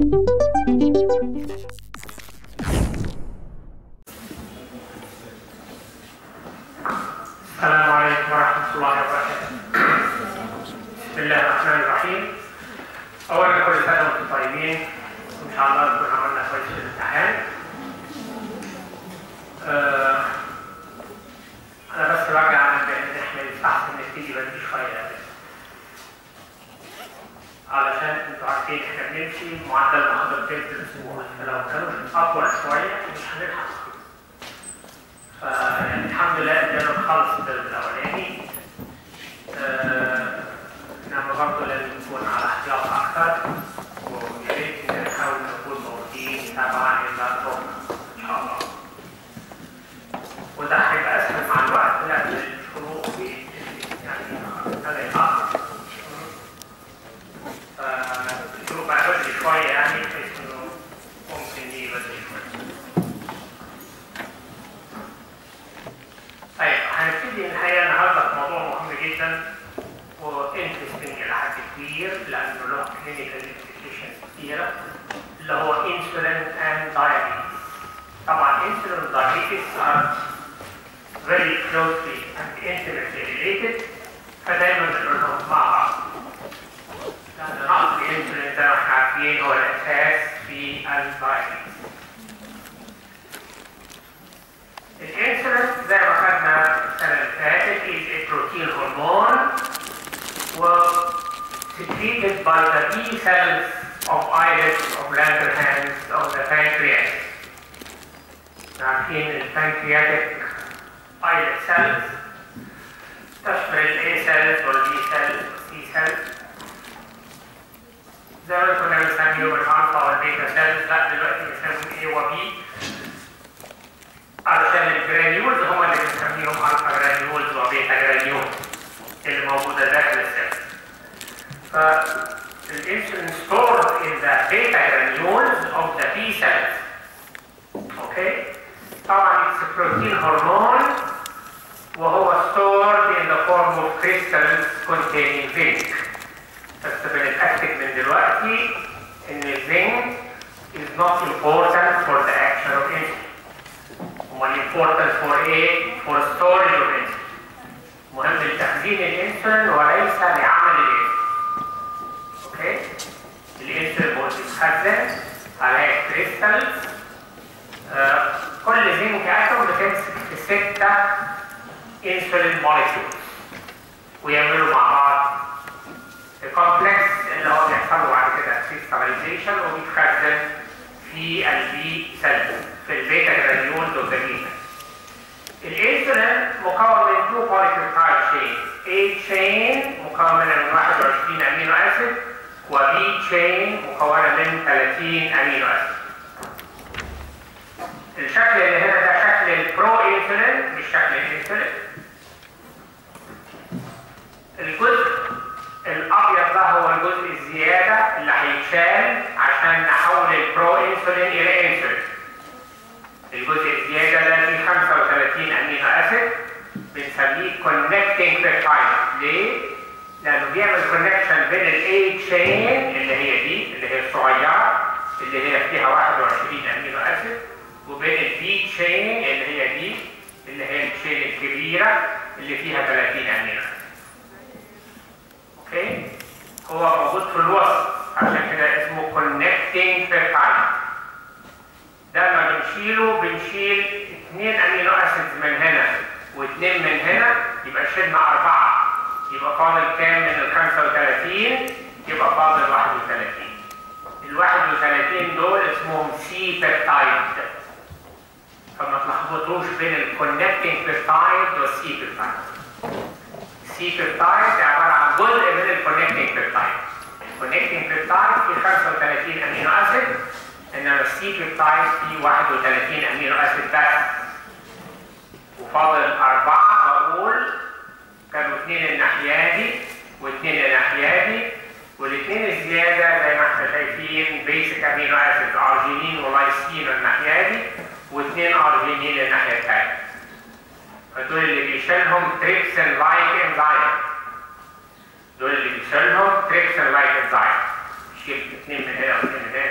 السلام عليكم ورحمة الله وبركاته. بسم الله الرحمن الرحيم. أولا كل سنة وأنتم طيبين وإن شاء الله نكون عملنا كويس في الامتحان. آه، أنا بس راجع عن إن إحنا يستحسن نبتدي بدري شوية علشان أنتوا عارفين إحنا بنمشي معدل محاضرتين في الأسبوع فلو كانوا أطول شوية مش هنلحق. فيعني الحمد لله قدرنا نخلص الدرس الاولاني آه، انما برضه لازم نكون على احتياط اكثر ويا ريت نحاول نكون موجودين سبعه الا ربع ان شاء الله وده هيبقى اسهل مع الوقت لان الشروق بي- يعني ابتدى يتاخر فالشروق بقى بدري شويه يعني بحيث انه ممكن يجي بدري شويه طيب هنبتدي الحقيقه النهارده في موضوع مهم جدا وانترستنج الى حد كبير لانه له كلينيكال امبليكيشنز كثيره اللي هو انسولين اند diabetes. طبعا insulin and diabetes are very closely and intimately related فدايما بنقول لهم مع بعض. لان نقص الانسولين زي ما احنا عارفين هو الاساس في الدايابيتس. الانسولين زي ما خدنا السنه اللي فاتت is a protein hormone و secreted by the B cells of islets of Langerhans of the pancreas. عارفين البنكرياتيك islet cells تشمل ال A cells وال B cells وال C cells زي ما كنا بنسميهم الالفا والبيتا cells لا دلوقتي بنسميهم A و B علشان الجرانيولز هم اللي بنسميهم الفا جرانيولز وبيتا جرانيولز اللي موجوده داخل السيل. فالانسولين stored in the beta granules of the B cells. اوكي؟ طبعا it's a protein hormone وهو stored in the form of crystals containing zinc. بس بنتأكد من دلوقتي ان الزنك is not important for the action of insulin. امال important for ايه؟ for storage of insulin. مهم لتخزين الانسولين وليس لعمل الانسولين. اوكي؟ الانسولين هو بيتخزن على كريستالز آه كل زنك اتوم بتمسك في ستة انسولين موليكيولز ويعملوا مع بعض الكومبلكس اللي هو بيحصل له بعد كده كريستاليزيشن وبيتخزن في البي سيل في البيتا جرانيولز اوف ذا بيتا. الانسولين مكون من تو بوليبيبتايد تشين A تشين مكونه من 21 امينو اسيد وبي تشين مكونه من 30 امينو اسيد. الشكل اللي هنا ده شكل البرو انسولين مش شكل الانسولين. الجزء الابيض ده هو الجزء الزياده اللي هيتشال عشان نحول البرو انسولين الى انسولين. الجزء الزياده ده فيه 35 امينو اسيد بنسميه كونكتنج بيبتايد ليه؟ لانه بيعمل كونكشن بين الاي تشين اللي هي دي اللي هي الصغيره اللي هي فيها 21 امينو اسيد وبين البي تشين اللي هي دي اللي هي التشين الكبيره اللي فيها 30 امينو اسيد. اوكي؟ هو موجود في الوسط عشان كده اسمه كونكتنج بيبتايد. ده لما بنشيله بنشيل اثنين امينو اسيدز من هنا واثنين من هنا يبقى شلنا اربعه يبقى فاضل كام من ال 35 يبقى فاضل 31 ال 31 دول اسمهم سي بيبتايد فما تلخبطوش بين الكونكتنج بيبتايد والسي بيبتايد سي بيبتايد عباره عن جزء من الكونكتنج بيبتايد الكونكتنج بيبتايد فيه 35 امينو اسيد انما السي بيبتايد فيه 31 امينو اسيد بس وفاضل اربعه بقول كانوا اثنين الناحيه دي واثنين الناحيه دي والاثنين الزياده زي ما احنا شايفين بيسك امينو اسيد ارجينين ولايسين الناحيه دي واثنين ارجينين الناحيه الثانيه فدول اللي بيشيلهم تريبسن لايك انزايم دول اللي بيشيلهم تريبسن لايك انزايم شيل اثنين من هنا واثنين من هنا زي ما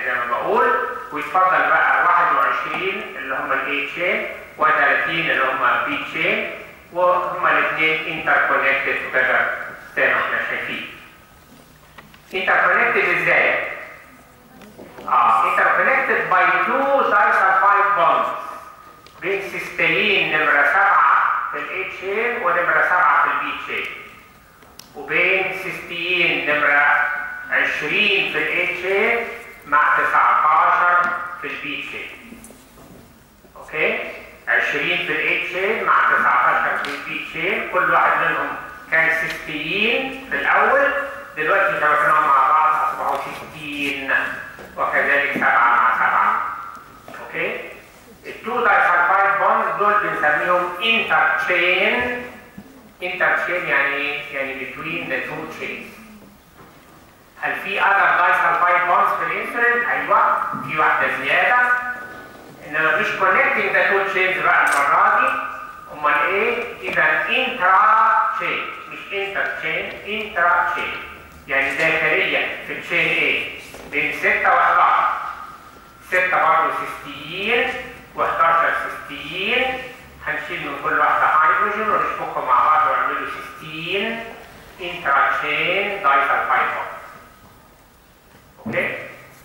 بقول ويتفضل بقى 21 اللي هم الاي تشين و30 اللي هم البي تشين وهم الاثنين انتركونكتد توجذر زي ما احنا شايفين. انتركونكتد ازاي؟ اه انتركونكتد باي تو دايسلفايد بوندز بين سيستين نمره 7 في الاي تشين ونمره 7 في البي تشين. وبين سيستين نمره 20 في الاي تشين مع 19 في البي تشين. اوكي؟ 20 في الاي تشين مع 19 في البي تشين كل واحد منهم كان سيستين في الاول دلوقتي شبكناهم مع بعض اصبحوا سيستين وكذلك 7 مع 7 اوكي التو دايسلفايد بوندز دول بنسميهم انتر تشين انتر تشين يعني ايه؟ يعني between the two chains هل في other disulfide bonds في الانسولين؟ ايوه في واحده زياده انما مش connecting the two chains بقى المره دي امال ايه؟ اذا انترا تشين مش انتر تشين انترا تشين يعني داخليا في التشين ايه؟ بين 6 و11 6 برضه سيستيين و11 سيستيين هنشيل من كل واحده هيدروجين ونشبكهم مع بعض ونعملوا سيستين انترا تشين دايسلفايد بوند اوكي؟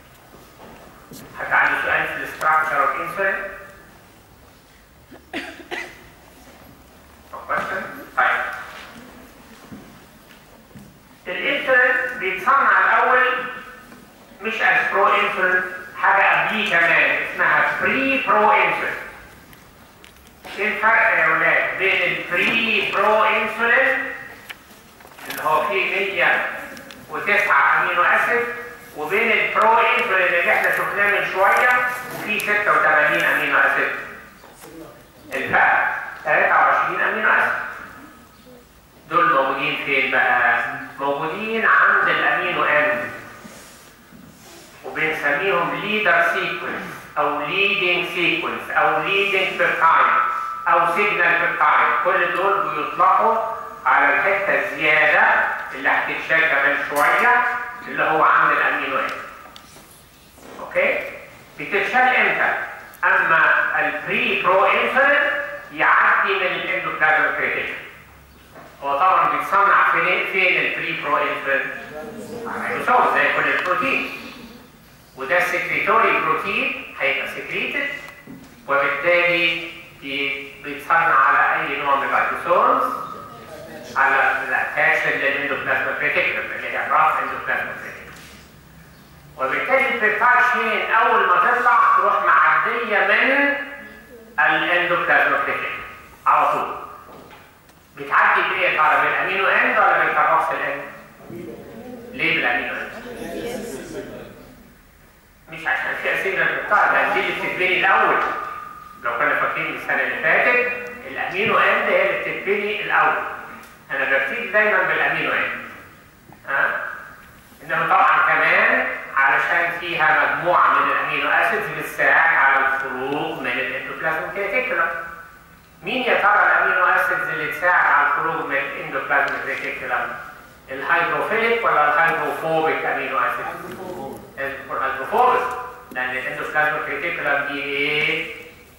حد عنده سؤال في الاستراكشر اوف انسولين؟ question? طيب الانسولين بيتصنع الاول مش از برو انسولين حاجه قبليه كمان اسمها بري برو انسولين ايه الفرق يا ولاد بين البري برو انسولين اللي هو فيه 109 امينو اسيد وبين البرو انسولين اللي احنا شفناه من شويه وفيه 86 امينو اسيد الفرق 23 امينو اسيد دول موجودين فين بقى؟ موجودين عند الامينو ان وبنسميهم ليدر سيكونس او ليدنج سيكونس او ليدنج بيبتايد او سيجنال بيبتايد كل دول بيطلقوا على الحته الزياده اللي هتتشال كمان شويه اللي هو عند الامينو ان اوكي بتتشال امتى اما البري برو انسولين يعدي من الاندوبلازم كريتيكال هو طبعا بيتصنع فين فين البري برو انسولين الريبوسوم زي كل البروتين وده السكريتوري بروتين هيبقى سكريتد وبالتالي بيتصنع على اي نوع من الريبوسومز على الاتاشن للاندوبلازم كريتيكال اللي هي الراس اندوبلازم كريتيكال وبالتالي البيبتايد شين اول ما تطلع تروح معديه من الاندوبلازم كريتيكال على طول بتعدي بايه يا ترى بالامينو اند ولا بالكاربوكسيل اند؟ ليه بالامينو اند؟ مش عشان في اسئله بتاع ده دي اللي بتتبني الاول لو كنا فاكرين السنه اللي فاتت الامينو اند هي اللي بتتبني الاول انا ببتدي دايما بالامينو اند ها انما طبعا كمان علشان فيها مجموعه من الامينو اسيدز بتساعد على الخروج من الاندوبلازم كريتيكولم مين يا ترى الامينو اسيدز اللي تساعد على الخروج من الاندوبلازم كريتيكولم الهيدروفيليك ولا الهيدروفوبيك امينو اسيد الهيدروفوبيك لان الاندوبلازم كريتيكولم دي ايه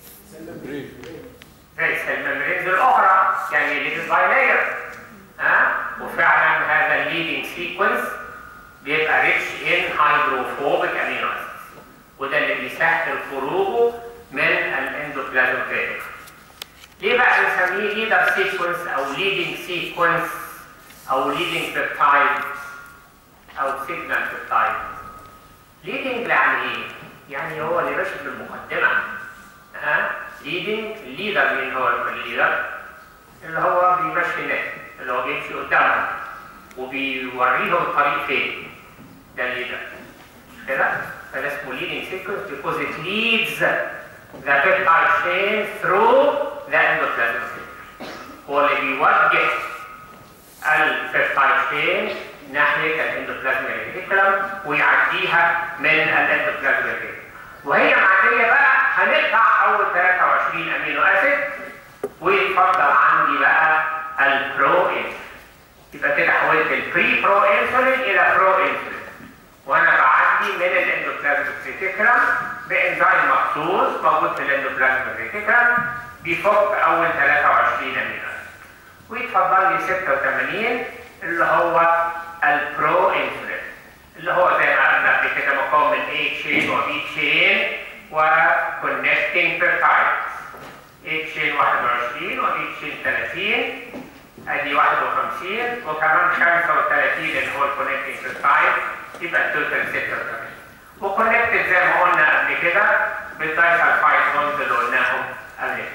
زي السيل ميمبرينز الاخرى يعني ليبيد بايلاير ها وفعلا هذا الليدنج سيكونس بيبقى ريتش ان هيدروفوبيك امينو اسيد وده اللي بيسهل خروجه من الاندوبلازم كريتيكولم ليه بقى بنسميه ليدر سيكونس او ليدنج سيكونس او ليدنج بيبتايد او سيجنال بيبتايد ليدنج يعني ايه؟ يعني هو اللي ماشي في المقدمه ها ليدنج ليدر مين هو الليدر؟ اللي هو بيمشي الناس اللي هو بيمشي قدامهم وبيوريهم الطريق فين ده الليدر كده فده اسمه leading sequence because it leads the peptide chain through the endoplasmic cell هو اللي بيوجه البيبتايد chain ناحية الاندوبلازميك ريتيكولم ويعديها من الاندوبلازميك ريتيكولم وهي معدية بقى هنقطع أول 23 أمينو أسيد ويتفضل عندي بقى البرو انسولين يبقى كده حولت البري برو انسولين إلى برو انسولين وأنا بعدي بتعدي من الاندوبلازميك ريتيكولم بانزيم مخصوص موجود في الاندوبلازميك ريتيكولم بيفك اول 23 امينو ويتفضل لي 86 اللي هو البرو انسولين اللي هو زي ما قلنا قبل كده مكون من A تشين و B تشين وكونكتنج بيبتايدز A تشين 21 و B تشين 30 ادي 51 وكمان 35 اللي هو الكونكتنج بيبتايد يبقى التوتال 86 وكونكتد زي ما قلنا قبل كده بالدايسلفايد بونز اللي قلناهم قبل كده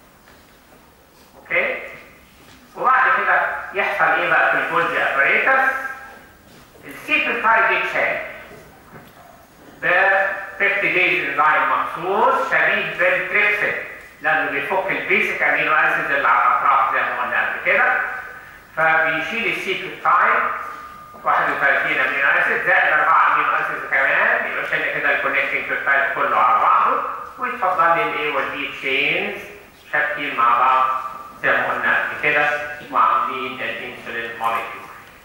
اوكي وبعد كده يحصل ايه بقى في الجولجي ابريتس السيبرتايد يتشال ب 50 دايز انزيم مخصوص شبيه بالتريبسين لانه بيفك البيسك امينو اسيد اللي على الاطراف زي ما قلنا قبل كده فبيشيل السيبرتايد 31 امينو اسيد زائد 4 امينو اسيد كمان يبقى شلنا كده الكونكتنج بيبتايد كله على بعضه ويتفضل لي الاي والبي تشينز شابكين مع بعض زي ما قلنا قبل كده وعاملين الانسولين موليكيول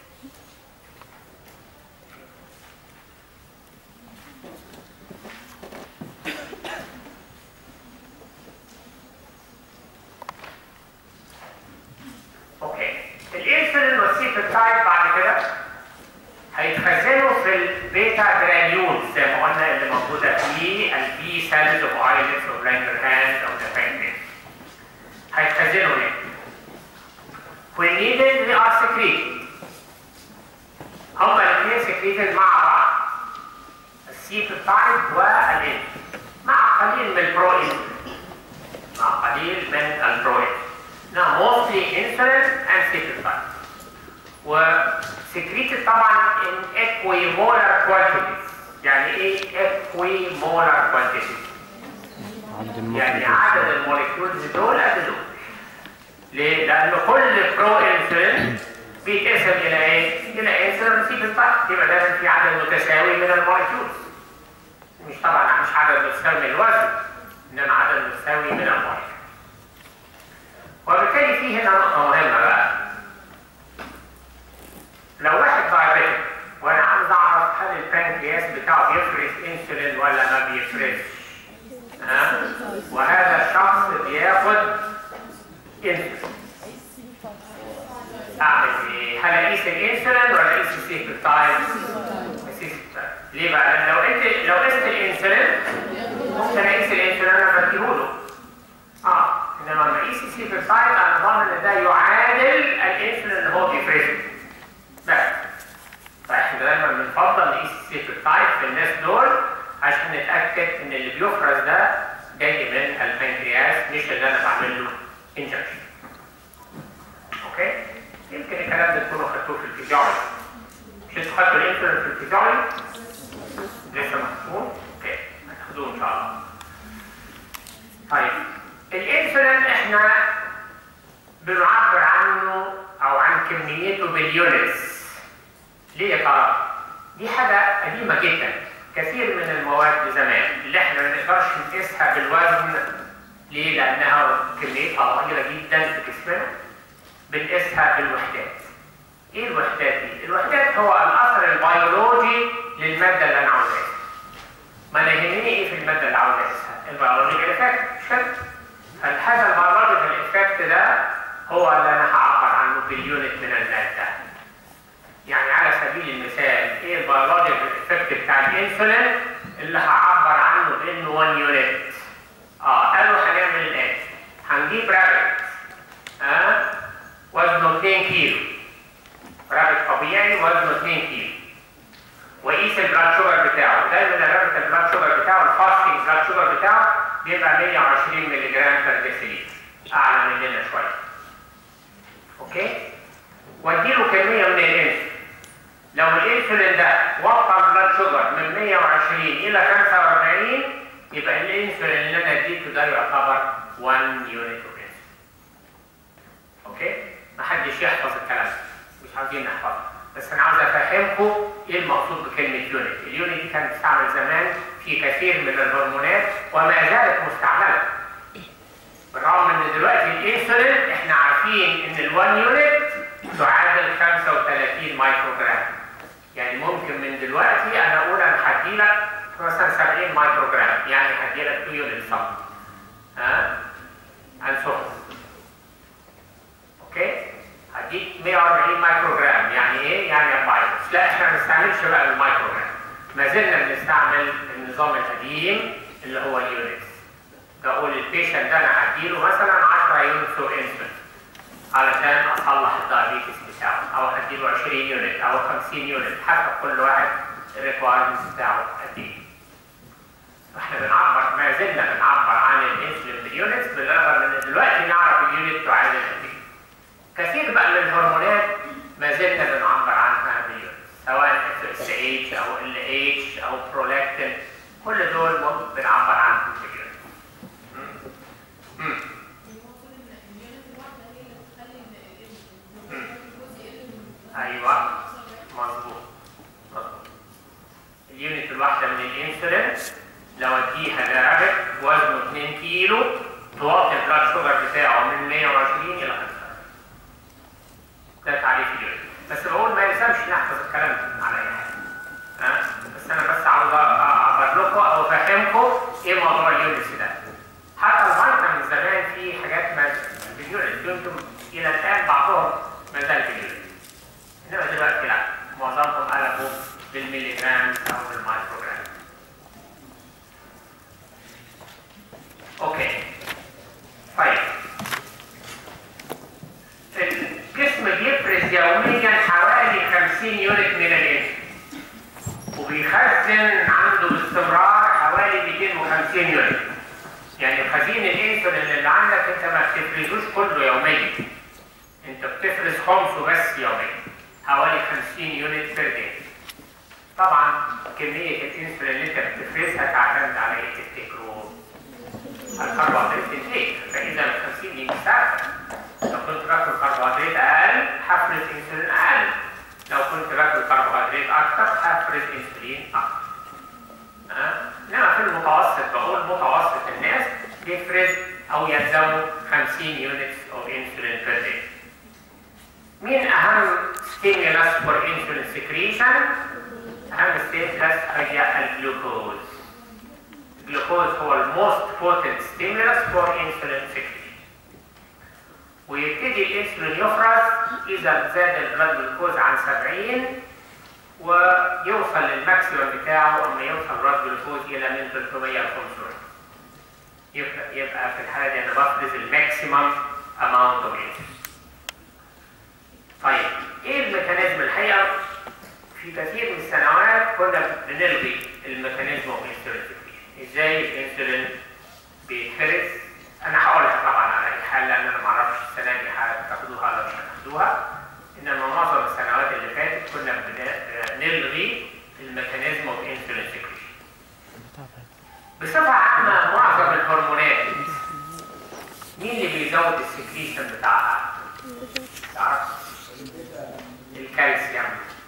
اوكي الانسولين والسيبرتايد بعد كده هيتخزنوا في البيتا جرانيولز زي ما قلنا اللي موجوده في البي سيلز اوف ايلتس اوف لانجرهانز او ذا بانكرياس هيتخزنوا هنا when needed they are secreted هما الاثنين secreted مع بعض السيبرتايد والانسولين مع قليل من البروين مع قليل من البروين Now mostly insulin and secretized. وسكريتد طبعا in equimolar quantities. يعني ايه equimolar quantities؟ عند يعني المخرج عدد الموليكيولز دول قد دول. ليه؟ لأن كل برو انسولين بيتقسم إلى ايه؟ إلى انسولين سيبرتايد يبقى دايما في عدد متساوي من الموليكيولز. مش طبعا مش عدد متساوي من الوزن إنما عدد متساوي من الموليكيولز. وبالتالي في هنا نقطة مهمة بقى. لو واحد دايابيتك وأنا عاوز أعرف هل البنكرياس بتاعه بيفرز انسولين ولا ما بيفرزش. ها؟ وهذا الشخص بياخد انسولين. أعمل إيه؟ هل أقيس الانسولين ولا أقيس السيكرتايد؟ السيكرتايد. ليه بقى؟ لأن لو أنت لو قست الانسولين ممكن أقيس الانسولين أنا بديهوله. اه انما لما اقيس السيبرتايد انا ضامن ان ده يعادل الانسولين اللي هو بيفرزه بس فاحنا دايما بنفضل نقيس السيبرتايد في الناس دول عشان نتاكد ان اللي بيفرز ده جاي من البنكرياس مش اللي انا بعمل له انجكشن اوكي يمكن الكلام ده تكونوا خدتوه في الفيزيولوجي مش انتوا خدتوا الانسولين في الفيزيولوجي لسه محفوظ اوكي هتاخدوه ان شاء الله طيب الانسولين احنا بنعبر عنه او عن كميته باليونتس ليه يا ترى؟ دي حاجة قديمة جدا كثير من المواد زمان اللي احنا ما نقدرش نقيسها بالوزن ليه؟ لأنها كميتها ضئيلة جدا في جسمنا بنقيسها بالوحدات. ايه الوحدات دي؟ الوحدات هو الأثر البيولوجي للمادة اللي أنا عاوز أقيسها. ما انا يهمني ايه في المادة اللي عاوز أقيسها؟ البيولوجيكال افكت مش كده؟ فهذا البيولوجيكال افكت ده هو اللي انا هعبر عنه باليونت من الماده. يعني على سبيل المثال ايه البيولوجيكال افكت بتاع الانسولين اللي هعبر عنه بانه 1 يونت. اه قالوا هنعمل الاتي هنجيب رابط اه وزنه 2 كيلو رابط طبيعي وزنه 2 كيلو وقيس البلاد شوجر بتاعه دايما الرابط البلاد شوجر بتاعه الفاستنج بلاد شوجر بتاعه بيبقى 120 مللي جرام بر ديسيليتر اعلى مننا شويه اوكي واديله كميه من الانسولين لو الانسولين ده وصل بلاد شوجر من 120 الى 45 يبقى الانسولين اللي انا اديته ده يعتبر 1 يونت اوف انسولين اوكي محدش يحفظ الكلام ده مش عاوزين نحفظه بس انا عاوز افهمكم ايه المقصود بكلمه يونت اليونت دي كانت بتستعمل زمان في كثير من الهرمونات وما زالت مستعمله بالرغم ان دلوقتي الانسولين احنا عارفين ان ال1 يونت تعادل 35 مايكرو جرام يعني ممكن من دلوقتي انا اقول انا هدي لك مثلا 70 مايكرو جرام يعني هدي لك 2 يونت صم ها and so on. اوكي هديك 140 مايكرو جرام يعني ايه؟ يعني 4 يونتس لا احنا ما بنستعملش بقى المايكرو جرام ما زلنا بنستعمل النظام القديم اللي هو اليونتس بقول البيشنت ده انا هديله مثلا 10 يونتس اوف انسولين علشان اصلح الدايابيتس بتاعه او هديله 20 يونت او 50 يونت حسب كل واحد الريكوايرمنتس بتاعه قد ايه. احنا بنعبر ما زلنا بنعبر عن الانسولين باليونتس بالرغم ان دلوقتي نعرف اليونت تعادل قد ايه. كثير بقى من الهرمونات ما زلنا بنعبر عنها باليونتس سواء اف اس اتش او ال اتش او برولاكتين كل دول ممكن بنعبر عنهم باليونتس. مم. ايوه مظبوط مظبوط اليونت الواحده من الانسولين لو اديها لراجل وزنه 2 كيلو توطي البلاد شوجر بتاعه من 120 الى 5 ده تعريف اليونت بس بقول ما يلزمش نحفظ الكلام ده على اي حاجه ها بس انا بس عاوز اعبر لكم او افهمكم ايه موضوع اليونتس ده حتى الفيتامين زمان في حاجات ما باليونت يمكن الى الان بعضهم ما زال باليونت انما دلوقتي لا معظمهم قلبوا بالملي جرام او بالمايكرو جرام اوكي طيب الجسم بيفرز يوميا حوالي 50 يونت من الانسولين وبيخزن عنده باستمرار حوالي 250 يونت يعني خزين الانسولين اللي عندك انت ما بتفرزوش كله يوميا انت بتفرز خمسه بس يوميا حوالي 50 يونت بير داي طبعا كمية الانسولين اللي انت بتفرزها تعتمد على ايه تفتكروا؟ الكربوهيدرات انتيك فاذا ال 50 دي مساحة لو كنت باكل كربوهيدرات اقل هفرز انسولين اقل لو كنت باكل كربوهيدرات اكتر هفرز انسولين اكتر أه؟ انما في المتوسط بقول متوسط الناس بيفرز او يلزموا 50 يونتس اوف انسولين بير داي مين اهم ستيمولاس فور انسولين سكريشن اهم ستيمولاس هي الجلوكوز الجلوكوز هو الموست بوتنت ستيمولاس فور انسولين سكريشن ويبتدي الانسولين يفرز اذا زاد البلاد جلوكوز عن 70 ويوصل للماكسيمم بتاعه اما يوصل البلاد جلوكوز الى من 300 ل 500 يبقى يبقى في الحاله دي انا بفرز الماكسيمم اماونت اوف انسولين طيب ايه الميكانيزم الحقيقه في كثير من السنوات كنا بنلغي الميكانيزم اوف انسولين ازاي الانسولين بيتفرز انا هقولها طبعا على اي حال لان انا ما اعرفش السنه دي هتاخدوها ولا مش هتاخدوها انما معظم السنوات اللي فاتت كنا بنلغي الميكانيزم اوف انسولين سكريشن بصفه عامه معظم الهرمونات مين اللي بيزود السكريشن بتاعها؟ تعرف؟ الكالسيوم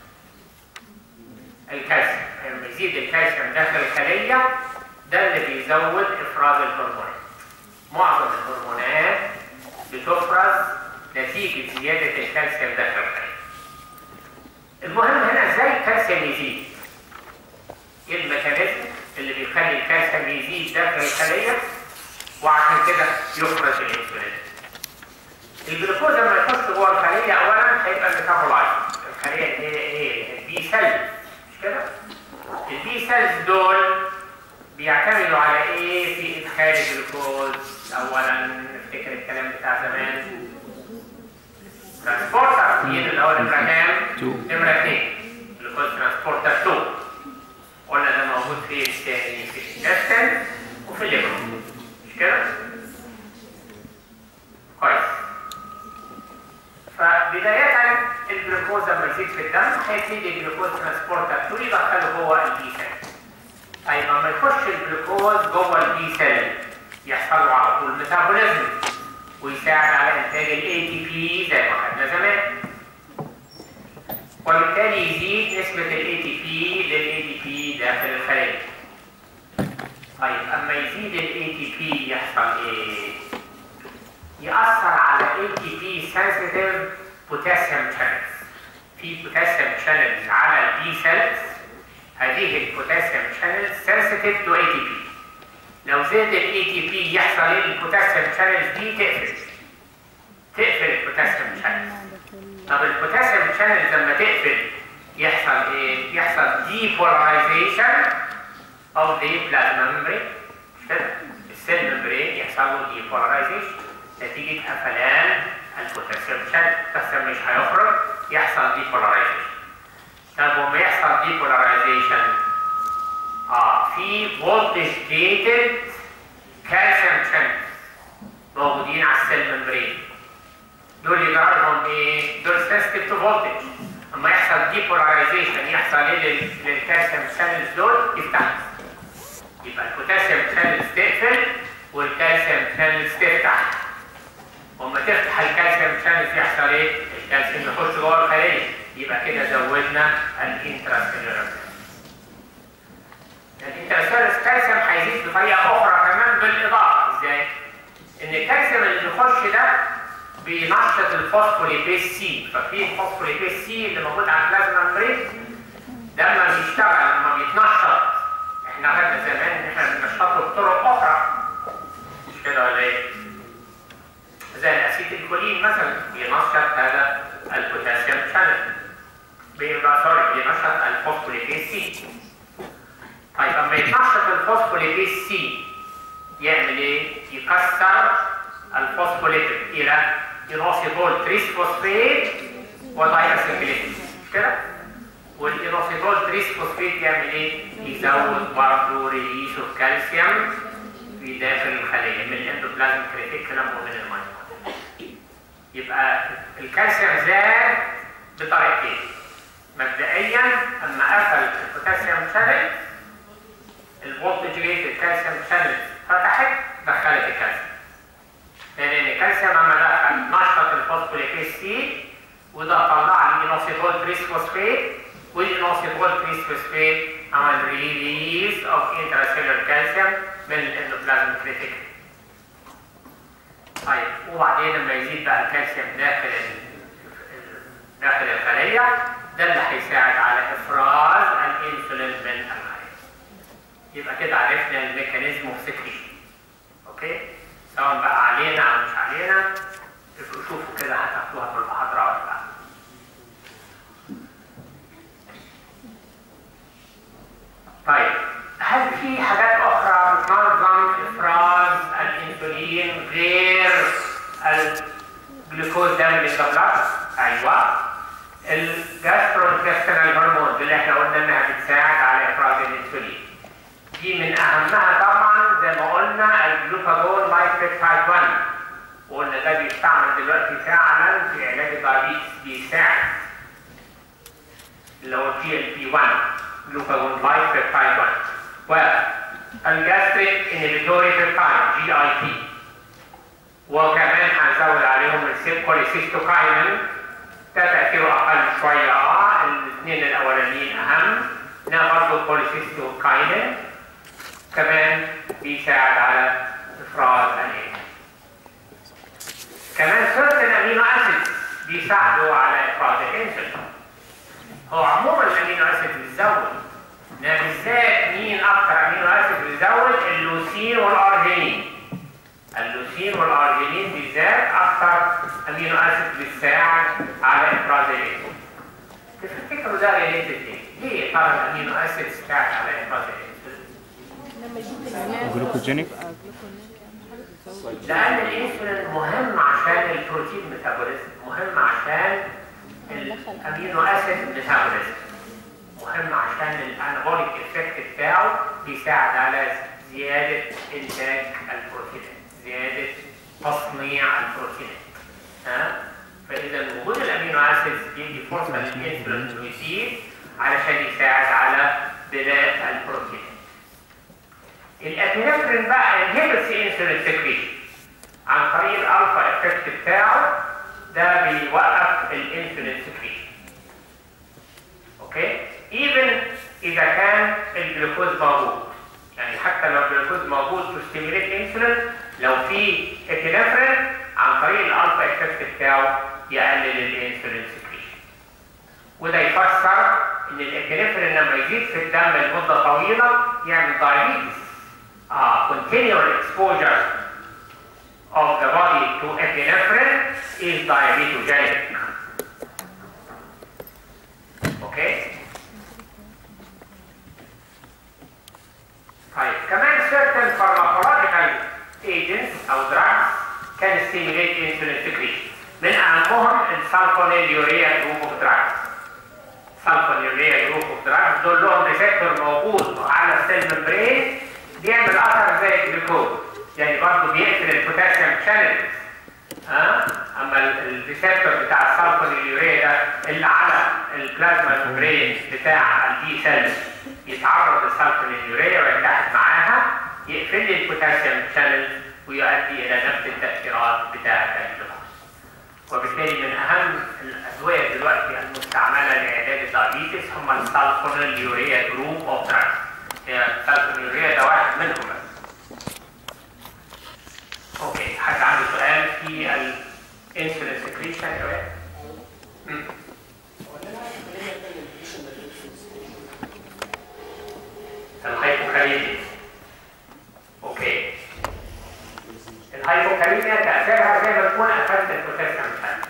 الكالسيوم لما يزيد الكالسيوم داخل الخلية ده اللي بيزود إفراز الهرمونات معظم الهرمونات بتفرز نتيجة زيادة الكالسيوم داخل الخلية المهم هنا ازاي الكالسيوم يزيد ايه الميكانيزم اللي بيخلي الكالسيوم يزيد داخل الخلية وعشان كده يفرز الانسولين الجلوكوز لما يخش جوه الخليه اولا هيبقى ميتابولايز الخليه اللي هي ايه البي سيلز مش كده البي سيلز دول بيعتمدوا على ايه في ادخال الجلوكوز اولا نفتكر الكلام بتاع زمان ترانسبورتر مين اللي هو نمره كام؟ نمره 2 جلوكوز ترانسبورتر 2 قلنا ده موجود في الثاني في الانتستين وفي الليفر مش كده؟ كويس فبداية الجلوكوز لما يزيد في الدم هيبتدي الجلوكوز ترانسبورتر 2 يدخله جوه البي سيل. طيب لما يخش الجلوكوز جوه البي سيل يحصل له على طول ميتابوليزم ويساعد على انتاج الاي تي بي زي ما خدنا زمان. وبالتالي يزيد نسبة الاي تي بي للاي تي بي داخل الخلية. طيب اما يزيد الاي تي بي يحصل ايه؟ يأثر على ATP sensitive potassium channels في بوتاسيوم شانلز على البي سيلز هذه البوتاسيوم شانلز سنسيتيف تو اي تي بي لو زاد الاي تي بي يحصل ايه البوتاسيوم شانلز دي تقفل تقفل البوتاسيوم شانلز طب البوتاسيوم شانلز لما تقفل يحصل ايه؟ يحصل depolarization of the plasma membrane مش كده؟ السيل ممبرين يحصل له depolarization نتيجة قفلان البوتاسيوم شانل البوتاسيوم مش هيخرج يحصل depolarization طب وما يحصل depolarization اه في voltage gated calcium channels موجودين على السيل ممبرين دول يجرى لهم ايه؟ دول sensitive to voltage اما يحصل ديبولاريزيشن يحصل ايه للكالسيوم شانلز دول يفتحوا يبقى البوتاسيوم شانلز تقفل والكالسيوم شانلز تفتح وما تفتح الكالسيوم شانلز يحصل ايه؟ الكالسيوم يخش جوه الخليه يبقى كده زودنا الانتراسيلولار الانتراسيلولار كالسيوم هيزيد بطريقه اخرى كمان بالاضافه ازاي؟ ان الكالسيوم اللي بيخش ده بينشط الفوسفوليبيز سي ففي الفوسفوليبيز سي اللي موجود على البلازما ممبرين لما بيشتغل لما بيتنشط احنا خدنا زمان ان احنا بننشطه بطرق اخرى مش كده ولا ايه؟ زي الاسيد الكولين مثلا بينشط هذا البوتاسيوم شانل بيبقى سوري بينشط الفوسفوليبيز سي طيب لما يتنشط الفوسفوليبيز سي يعمل ايه؟ يكسر الفوسفوليبيد الى اينوسيتول تريس فوسفيت وداياسيكليت مش كده؟ والاينوسيتول تريس فوسفيت يعمل ايه؟ يزود برضه ريليس اوف كالسيوم في داخل الخليه من الاندوبلازم كريتيكولم ومن الميتوكوندريا. يبقى الكالسيوم زاد بطريقتين. مبدئيا اما قفل البوتاسيوم شانل الفولتج ريت الكالسيوم شانل فتحت دخلت الكالسيوم. لان الكالسيوم لما دخل نشط الفوسفوليبيز سي وده طلع لي اينوسيتول تريس فوسفيت والاينوسيتول تريس فوسفيت عمل ريليز اوف انتراسيلولار كالسيوم من الاندوبلازم كريتيكال. طيب وبعدين لما يزيد بقى الكالسيوم داخل داخل الخليه ده اللي هيساعد على افراز الانسولين من الخليه. يبقى كده عرفنا الميكانيزم اوف سكريشن. اوكي؟ سواء بقى علينا او مش علينا ابقوا شوفوا كده هتاخدوها في المحاضره ولا لا. طيب هل في حاجات اخرى بتنظم افراز الانسولين غير الجلوكوز ده من البلاد؟ ايوه الجاسترونتستينال هرمون اللي احنا قلنا انها بتساعد على افراز الانسولين. دي من اهمها طبعا زي ما قلنا الجلوكاجون لايبيد تايب 1 وقلنا ده بيستعمل دلوقتي فعلا في علاج الدايابيتس بيساعد اللي هو جي ال بي 1 جلوكاجون لايبيد تايب 1 والجاستريك انهبيتوري بيبتايد جي اي بي وكمان هنزود عليهم السيبكوليسيستوكاينين ده تاثيره اقل شويه اه الاثنين الاولانيين اهم انها برضه كوليسيستوكاينين كمان بيساعد على افراز الانسولين كمان سيرتن امينو اسيد بيساعدوا على افراز الانسولين هو عموما الامينو اسيد بيزود انما بالذات مين اكتر امينو اسيد بيزود اللوسين والارجينين اللوسين والارجينين بالذات اكتر امينو اسيد بيساعد على افراز الانسولين تفتكروا ده ريليتد ايه؟ ليه ترى الامينو اسيد بتساعد على افراز الانسولين؟ جلوكوجينيك لان الانسولين مهم عشان البروتين ميتابوليزم مهم عشان الامينو اسيد ميتابوليزم مهم عشان الانابوليك افكت بتاعه بيساعد على زياده انتاج البروتين زياده تصنيع البروتين ها فاذا وجود الامينو اسيد بيدي فرصه للانسولين يزيد علشان يساعد على بناء البروتين الابنفرين بقى انهبس انسولين سكريشن عن طريق الالفا افكت بتاعه ده بيوقف الانسولين سكريشن اوكي ايفن اذا كان الجلوكوز موجود يعني حتى لو الجلوكوز موجود تو ستيميليت انسولين لو في ابنفرين عن طريق الالفا افكت بتاعه يقلل الانسولين سكريشن وده يفسر ان الابنفرين لما يزيد في الدم لمده طويله يعمل دايابيتس uh, continual exposure of the body to epinephrine is diabetogenic. Okay? طيب كمان certain pharmacological agents او drugs can stimulate insulin secretion. من اهمهم السلفونيليوريا جروب اوف دراجز. سلفونيليوريا جروب اوف دراجز دول لهم ريسبتور موجود على السيل ممبرين بيعمل اثر زي الجلوكوز يعني برضه بيقفل البوتاسيوم شانلز ها اما الريسبتور بتاع السلفونيليوريا ده اللي على البلازما ممبرين بتاع البي سيل يتعرض للسلفونيليوريا ويتحد معاها يقفل لي البوتاسيوم شانلز ويؤدي الى نفس التاثيرات بتاعه الجلوكوز وبالتالي من اهم الادويه دلوقتي المستعمله لعلاج الدايابيتس هم السلفونيليوريا جروب اوف دراجز هي السلفونيليوريا ده واحد منهم بس اوكي حد عنده سؤال في الانسولين سكريشن يا ولاد؟ مم. الهايبوكاليميا اوكي الهايبوكاليميا تاثيرها زي ما تكون اخذت البوتاسيوم شانل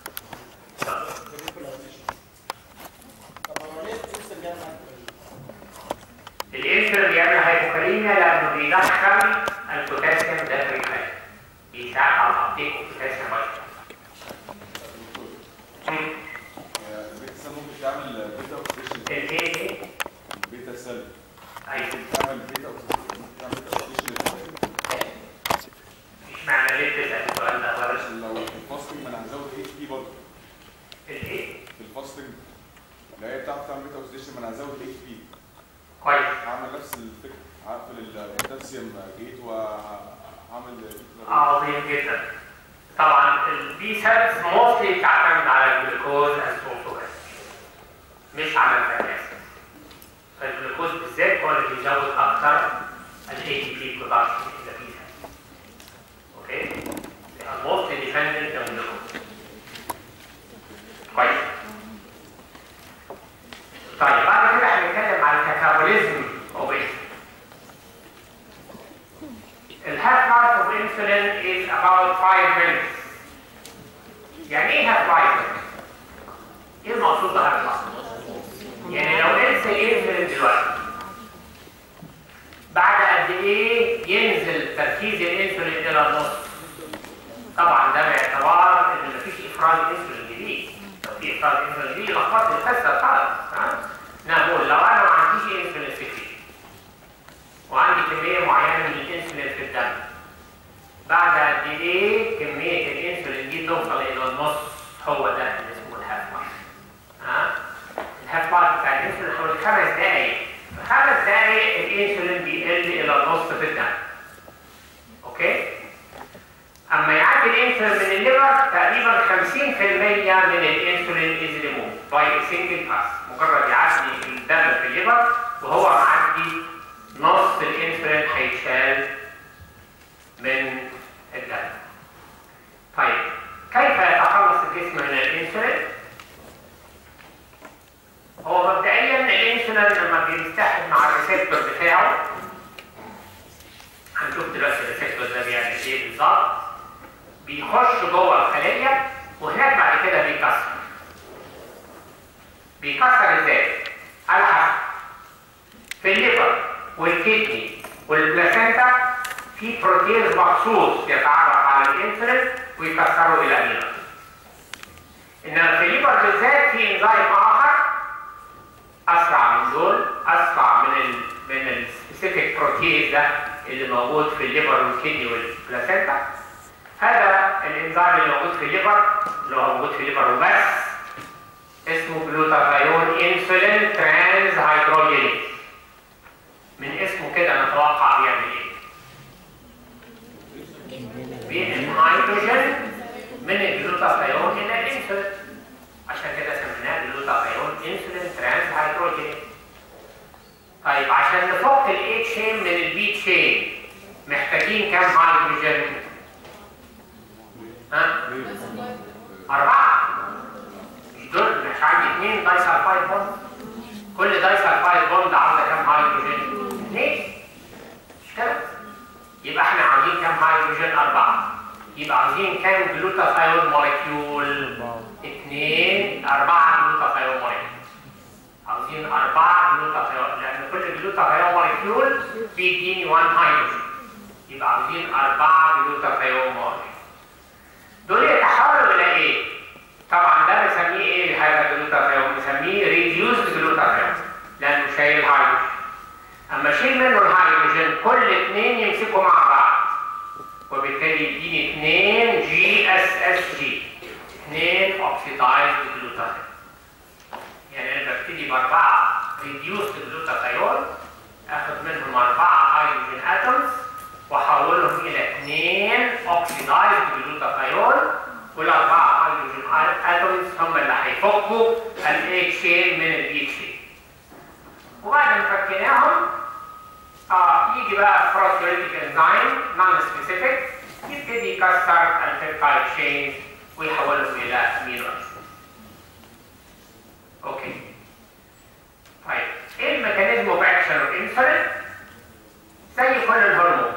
الانسولين بيعمل هايبوكاليميا لانه بيدخل البوتاسيوم داخل الخلايا بيساعد على تحقيق البوتاسيوم اكتر البيتا سيل ممكن تعمل بيتا اوكسيديشن الايه ايه؟ بيتا سيل ايوه تعمل بيتا اوكسيديشن ممكن تعمل بيتا اوكسيديشن مش معنى ليه بتسال السؤال ده ولا عشان لو في الفاستنج ما انا هزود اتش بي برضه الايه؟ في الفاستنج اللي هي بتعرف تعمل بيتا اوكسيديشن ما انا هزود اتش بي كويس هعمل نفس الفكره هقفل البوتاسيوم جيت وهعمل عظيم جدا طبعا البي سيلز موستلي بتعتمد على الجلوكوز از مش على الفاتي فالجلوكوز بالذات هو اللي بيزود اكتر الاي تي بي برودكشن in the B cells. Okay? They are mostly dependent on glucose. كويس. طيب بعد كده هنتكلم على الكاتابوليزم اوف The half-life of insulin is about 5 minutes. يعني ايه half-life؟ ايه المقصود بhalf-life؟ يعني لو انسى ينزل دلوقتي بعد قد ايه ينزل تركيز الانسولين الى النص؟ طبعا ده باعتبار ان مفيش افراز انسولين جديد. لو في افراز انسولين جديد لخبطت القصه خالص ها؟ نقول لو انا ما عنديش انسولين سكري وعندي كمية معينة من الانسولين في الدم بعد قد ايه كمية الانسولين دي توصل الى النص هو ده اللي اسمه الهاف لايف ها الهاف لايف بتاع الانسولين حوالي خمس دقايق في خمس دقايق الانسولين بيقل الى النص في الدم اوكي اما يعدي الانسولين من الليفر تقريبا 50% من الانسولين از ريموف باي سنجل باس مجرد يعدي الدم في الليفر وهو معدي نص الانسولين هيتشال من الدم. طيب كيف يتخلص الجسم من الانسولين؟ هو مبدئيا الانسولين لما بيتحد مع الريسبتور بتاعه هنشوف دلوقتي الريسبتور ده بيعمل ايه بالظبط بيخش جوه الخليه وهناك بعد كده بيكسر بيكسر ازاي؟ على حسب في الليفر والكدني والبلاسنتا في بروتين مخصوص يتعرف على الانسولين ويكسره الى امينو انما في الليفر بالذات في انزيم اخر اسرع من دول اسرع من ال من السبيسيفيك بروتيز ده اللي موجود في الليفر والكدني والبلاسنتا هذا الانزيم اللي موجود في الليفر اللي هو موجود في الليفر وبس اسمه جلوتاثيون انسولين ترانز هيدروجينيز من اسمه كده نتوقع بيعمل ايه؟ بينقل هيدروجين من الجلوتاثيون الى الانسولين عشان كده سميناه جلوتاثيون انسولين ترانس هيدروجين طيب عشان نفك الاي تشين من البي تشين محتاجين كام هيدروجين؟ ها؟ أربعة مش دول مش عندي اثنين دايسلفايد بوند كل دايسلفايد بوند عاوزه كام هيدروجين؟ اثنين مش كده؟ يبقى احنا عاوزين كام هيدروجين؟ أربعة يبقى عاوزين كام جلوتاثيون موليكيول؟ اثنين أربعة جلوتاثيون موليكيول عاوزين أربعة جلوتاثيون لأن كل جلوتاثيون موليكيول بيديني 1 هيدروجين يبقى عاوزين أربعة جلوتاثيون موليكيول دول يتحولوا إلى إيه؟ طبعا ده بنسميه إيه هذا الجلوتاثيون؟ بنسميه ريديوسد جلوتاثيون لأنه شايل هيدروجين أما أشيل منه الهيدروجين كل اثنين يمسكوا مع بعض وبالتالي يديني اثنين جي اس اس جي اثنين اوكسيدايزد جلوتاثيون يعني انا ببتدي باربعه ريديوسد جلوتاثيون اخد منهم اربعه هيدروجين اتومز واحولهم الى اثنين اوكسيدايزد جلوتاثيون والاربعه هيدروجين اتومز هم اللي هيفكوا الاي تشين من البي تشين وبعد ما فكيناهم آه يجي بقى فروسيوليتيك انزيم نون سبيسيفيك يبتدي يكسر البيبتايد تشينز ويحولهم الى امينو اسيد اوكي طيب ايه الميكانيزم اوف اكشن اوف انسولين زي كل الهرمون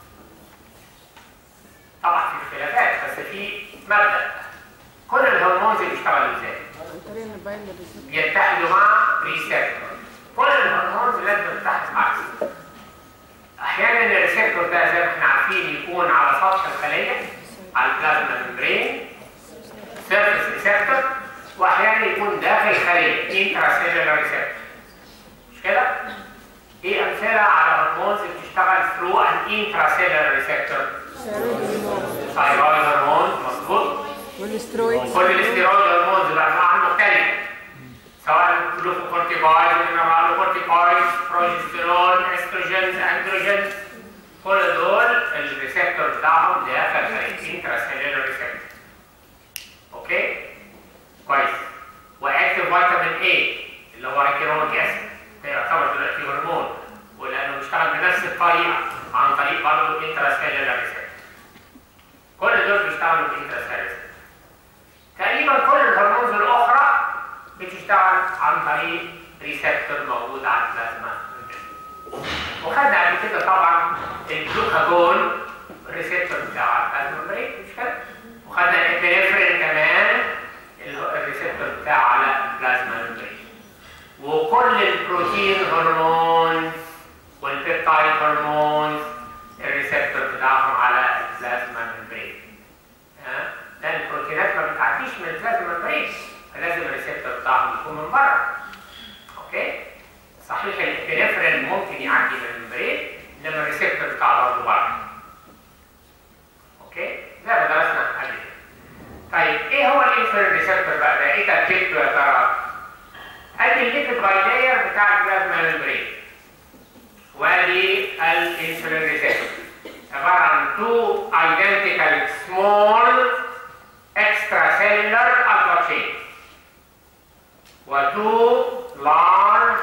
طبعا في اختلافات بس في مبدا كل الهرمونز بيشتغلوا ازاي طريقة نبين للريسبتور بيتحدوا مع ريسبتور كل الهرمونز لازم تتحد مع ريسبتور احيانا الريسبتور ده زي ما احنا عارفين يكون على سطح الخليه على البلازما ممبرين سيرفيس ريسبتور واحيانا يكون داخل الخليه انترا سيلولار ريسبتور مش كده؟ ايه امثله على هرمونز بتشتغل ثرو ان انترا سيلولار ريسبتور ثايرويد هرمون مظبوط والسترويدز كل الاستيرويد هرمونز بانواعها مختلفه سواء جلوكوكورتيكويد نيورالوكورتيكويد بروجستيرون استروجينز اندروجينز كل دول الريسبتور بتاعهم داخل خليه انترا سيلولار ريسبتور اوكي كويس واكتف فيتامين اي اللي هو هيكيرونيك اسيد ده يعتبر دلوقتي هرمون ولانه بيشتغل بنفس الطريقه عن طريق برضه انترا سيلولار ريسبتور كل دول بيشتغلوا بانترا سيلولار تقريبا كل الهرمونز الاخرى بتشتغل عن طريق ريسبتور موجود على البلازما وخدنا قبل كده طبعا الجلوكاجون الريسبتور بتاعه على البلازما ممبرين مش كده وخدنا الابنفرين كمان ال- الريسبتور بتاعه على البلازما ممبرين وكل البروتين هرمونز والبيبتايد هرمونز الريسبتور بتاعهم على البلازما ممبرين ها؟ لان البروتينات ما بتعديش من البلازما ممبرين فلازم الريسبتور بتاعهم يكون من بره اوكي صحيح الابنفرين ممكن يعدي من الممبرين انما الريسبتور بتاعه برضه بره اوكي زي ما درسنا قبل كده طيب ايه هو الانسولين ريسبتور بقى ده ايه تركيبته يا ترى ادي الليبيد بايلاير بتاع البلازما ممبرين وادي الانسولين ريسبتور عباره عن two identical small extracellular alpha chains و two large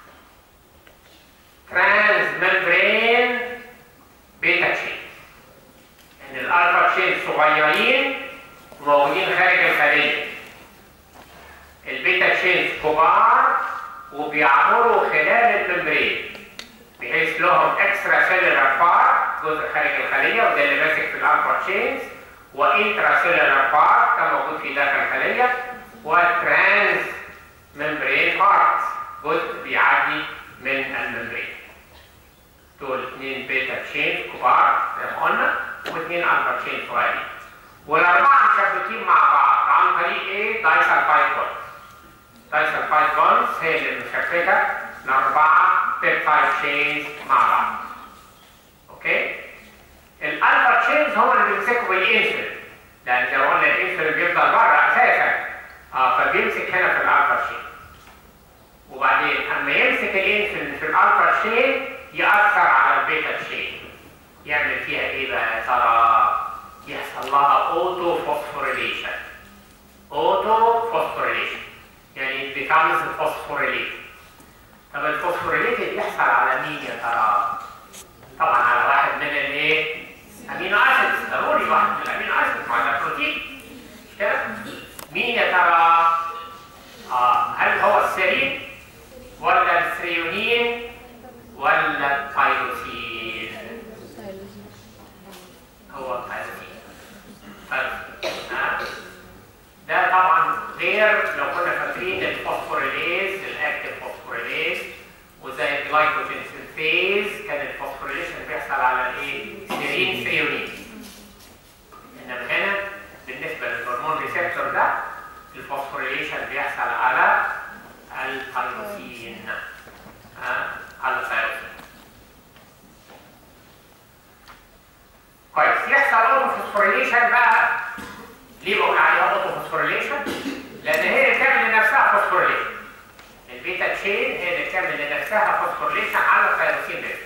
transmembrane beta chains ان الالفا تشين صغيرين موجودين خارج الخليه البيتا تشينز كبار وبيعبروا خلال الممبرين بحيث لهم اكسترا سيلولار بار جزء خارج الخليه وده اللي ماسك في الالفا تشينز وانترا سيلولار بار ده موجود في داخل الخليه وترانس ممبرين بارت جزء بيعدي من الممبرين دول اثنين بيتا تشينز كبار زي ما قلنا واثنين الفا تشينز صغيرين والاربعه مشبكين مع بعض عن طريق ايه؟ دايسلفايد بونز دايسلفايد بونز هي اللي مشبكه الاربعه بيبتايد تشينز مع بعض اوكي؟ الالفا تشينز هم اللي بيمسكوا بالانسولين لان زي ما قلنا الانسولين بيفضل بره اساسا اه فبيمسك هنا في الالفا تشين وبعدين اما يمسك الانسولين في الالفا تشين ياثر على البيتا تشين يعمل فيها ايه بقى يا ترى؟ يحصل لها اوتو فوسفوريليشن اوتو فوسفوريليشن يعني becomes phosphorylated طب الفوسفوريليتد يحصل على مين يا ترى؟ طبعا على واحد من الايه؟ امينو اسيدز ضروري واحد من الامينو اسيدز مع ده بروتين مش كده؟ مين يا ترى؟ تشين هي اللي بتعمل لنفسها فوسفوريليشن على التيروسين ريسبتور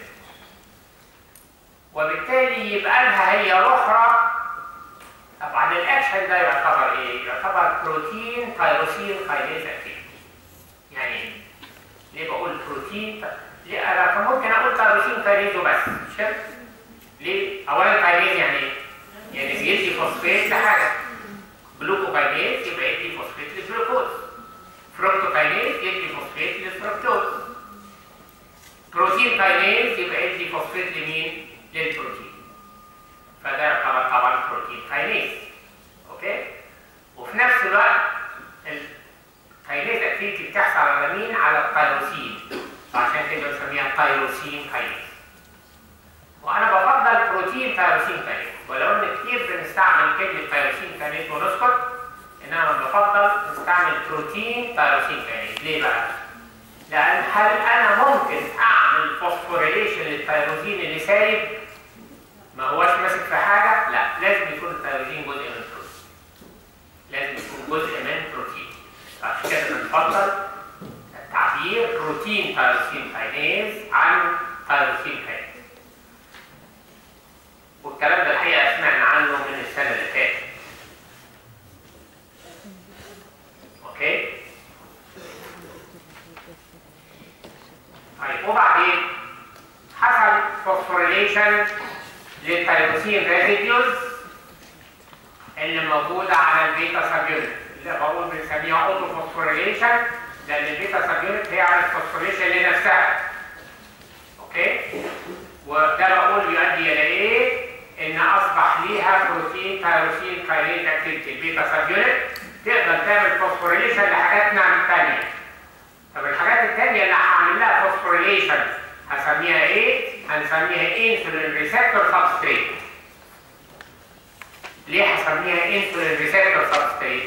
وبالتالي يبقى لها هي الاخرى طبعا الاكشن ده يعتبر ايه؟ يعتبر بروتين تيروسين كاينيز اكتيفيتي يعني ايه؟ ليه بقول بروتين؟ ليه انا كان ممكن اقول تيروسين كاينيز وبس مش كده؟ ليه؟ اولا كاينيز يعني ايه؟ يعني بيدي فوسفات لحاجه جلوكوكاينيز يبقى يدي فوسفات للجلوكوز فركتوكاينيز يدي فوسفات للفركتوز بروتين كاينيز يبقى يدي فوسفات لمين؟ للبروتين فده يعتبر طبعا بروتين كاينيز اوكي وفي نفس الوقت الكاينيز اكتيفيتي بتحصل على مين؟ على التيروسين فعشان كده بنسميها تيروسين كاينيز وانا بفضل بروتين تيروسين كاينيز ولو ان كتير بنستعمل كلمه تيروسين كاينيز ونسكت انما بفضل نستعمل بروتين تيروسين كاينيز ليه بقى؟ لان هل انا ممكن اعمل فوسفوريليشن للتيروسين اللي سايب ما هوش ماسك في حاجه؟ لا لازم يكون التيروسين جزء من البروتين لازم يكون جزء من البروتين عشان كده بنفضل التعبير بروتين تيروسين كاينيز عن تيروسين كاينيز والكلام ده الحقيقه سمعنا عنه من السنه اللي فاتت اوكي طيب وبعدين حصل فوسفوريليشن للتيروسين ريزيديوز اللي موجوده على البيتا سابيونت اللي بقول بنسميها اوتو فوسفوريليشن لان البيتا سابيونت هي على الفوسفوريليشن لنفسها اوكي وده بقول يؤدي الى ايه؟ ان اصبح ليها بروتين تيروسين كاينيز اكتيفيتي البيتا سابيونت تقدر تعمل فوسفوريليشن لحاجات نعم ثانيه طب الحاجات الثانيه اللي هعمل لها فوسفوريليشن هسميها ايه؟ هنسميها انسولين ريسبتور سبستريت ليه هسميها انسولين ريسبتور سبستريت؟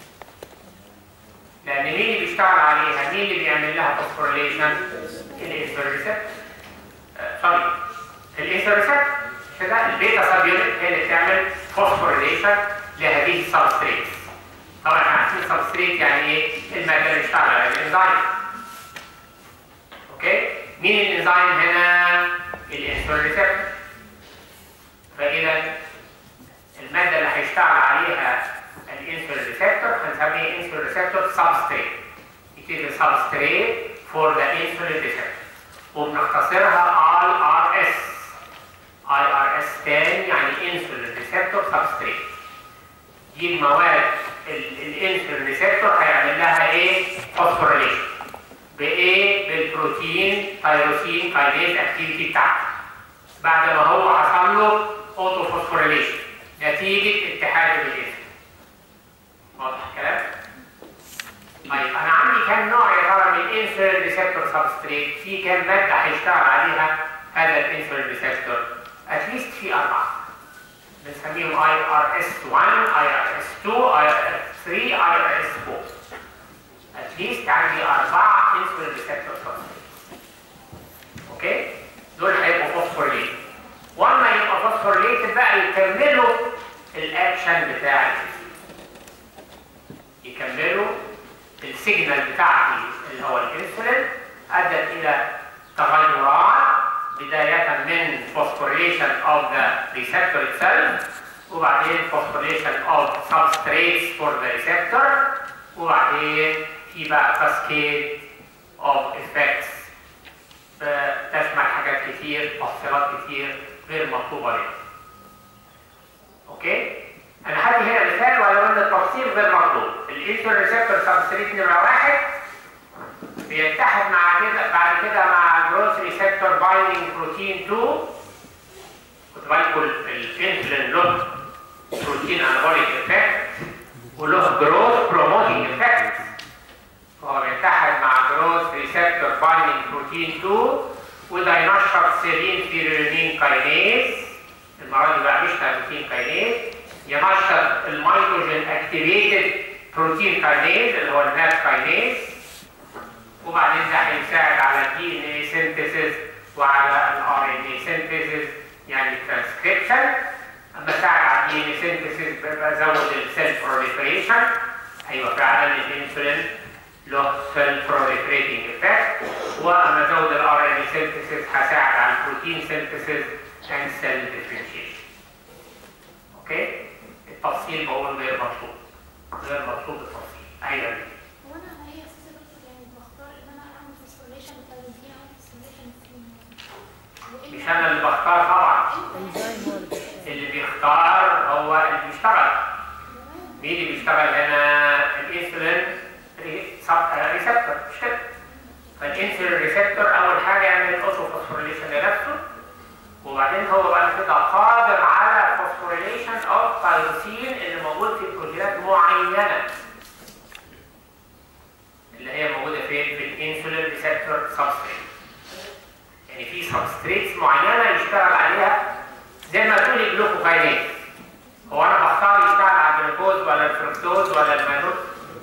لان مين اللي بيشتغل عليها؟ مين اللي بيعمل لها فوسفوريليشن؟ الانسولين ريسبتور سوري الانسولين ريسبتور كده البيتا سابيونت هي اللي بتعمل فوسفوريليشن لهذه السبستريت طبعا احنا عارفين سبستريت يعني ايه؟ الماده اللي بتشتغل على الانزيم اوكي؟ مين الانزيم هنا؟ الانسولين ريسبتور فاذا الماده اللي هيشتغل عليها الانسولين ريسبتور هنسميها انسولين ريسبتور سبستريت it is a substrate for the insulin receptor وبنختصرها IRS IRS تاني يعني انسولين ريسبتور سبستريت دي المواد الانسولين ريسبتور هيعمل لها ايه؟ فوسفوريليشن بايه؟ بالبروتين تيروسين كاينيز اكتيفيتي بتاعته بعد ما هو حصل له اوتو فوسفوريليشن نتيجه اتحاده بالانسولين واضح الكلام؟ طيب انا عندي كام نوع يا ترى من الانسولين ريسبتور سبستريت في كام ماده هيشتغل عليها هذا الانسولين ريسبتور اتليست في اربعه بنسميهم اي ار اس 1 اي ار اس 2 اي ار اس 3 اي ار اس 4 اتليست عندي اربعه انسولين ريسبتور سبستريت اوكي دول هيبقوا فوسفوريليت واما يبقى فوسفوريليت بقى يكملوا الاكشن بتاع الانسولين يكملوا السيجنال بتاعتي اللي هو الانسولين ادت الى تغيرات بداية من phosphorylation of the receptor itself وبعدين phosphorylation of substrates for the receptor وبعدين في بقى cascade of effects تشمل حاجات كتير تفصيلات كتير غير مطلوبة لنا. اوكي؟ انا هدي هنا مثال ولو ان التفصيل غير مطلوب الانسولين ريسبتور سبستريت نمره واحد بيتحد مع كده بعد كده مع الجروث ريسبتور بايندينج بروتين 2 خد بالكم الانسولين له بروتين انابوليك افكت وله جروث بروموتنج افكت هو بيتحد مع جروث ريسبتور بايندينج بروتين 2 وده ينشط سيرين فيرولين كاينيز المره دي بقى مش تايروسين كاينيز ينشط الميتوجين اكتيفيتد بروتين كاينيز اللي هو الناب كاينيز وبعدين ده هيساعد على الدي ان اي سينثيسيس وعلى الار ان اي سينثيسيس يعني ترانسكريبشن اما ساعد على الدي ان اي سينثيسيس بزود السيل بروليفريشن ايوه فعلا الانسولين له سيل بروليفريتنج افكت سينثيسيس هساعد على البروتين سينثيسيس اند سيل ديفرنشيشن اوكي التفصيل بقول غير مطلوب غير مطلوب التفصيل ايوه هو انا على اي اساس يا دكتور يعني بختار ان انا اعمل فوسفوريليشن بالتايروزين او فوسفوريليشن مش انا اللي بختار طبعا انزيم هو اللي بيشتغل. اللي بيختار هو اللي بيشتغل مين اللي بيشتغل هنا الانسولين ريسبتور مش كده فالانسولين ريسبتور اول حاجه يعمل اوتو فوسفوريليشن لنفسه وبعدين هو بعد كده قادر على فوسفوريليشن اوف تايروسين اللي موجود في بروتينات معينه اللي هي موجوده فين في الانسولين ريسبتور سبستريت يعني في سبستريتس معينه يشتغل عليها زي ما تقولي جلوكوكاينيز هو انا بختار يشتغل على الجلوكوز ولا الفركتوز ولا المانوز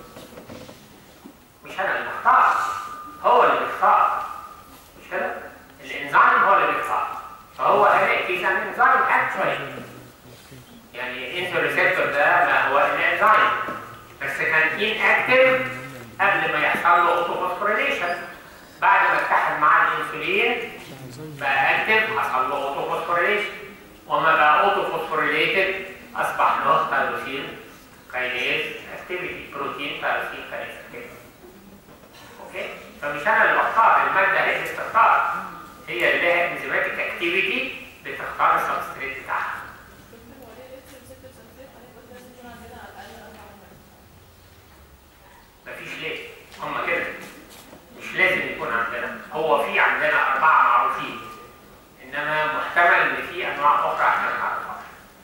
مش انا اللي بختار هو اللي بيختار مش كده الانزيم هو اللي بيختار فهو هنا is an enzyme actually يعني الانسولين ريسبتور ده ما هو الانزيم بس كان inactive قبل ما يحصل له اوتوفوسفوريليشن بعد ما اتحد مع الانسولين بقى اكتف حصل له اوتوفوسفوريليشن وما بقى اوتوفوسفوريليتد اصبح له تايروسين كاينيز اكتيفيتي بروتين تايروسين كاينيز اكتيفيتي اوكي فمش انا اللي بختار الماده هي اللي بتختار هي اللي لها انزيماتيك اكتيفيتي بتختار السبستريت بتاعها مفيش ليه هم كده مش لازم يكون عندنا هو في عندنا أربعة معروفين إنما محتمل إن في أنواع أخرى إحنا ما نعرفهاش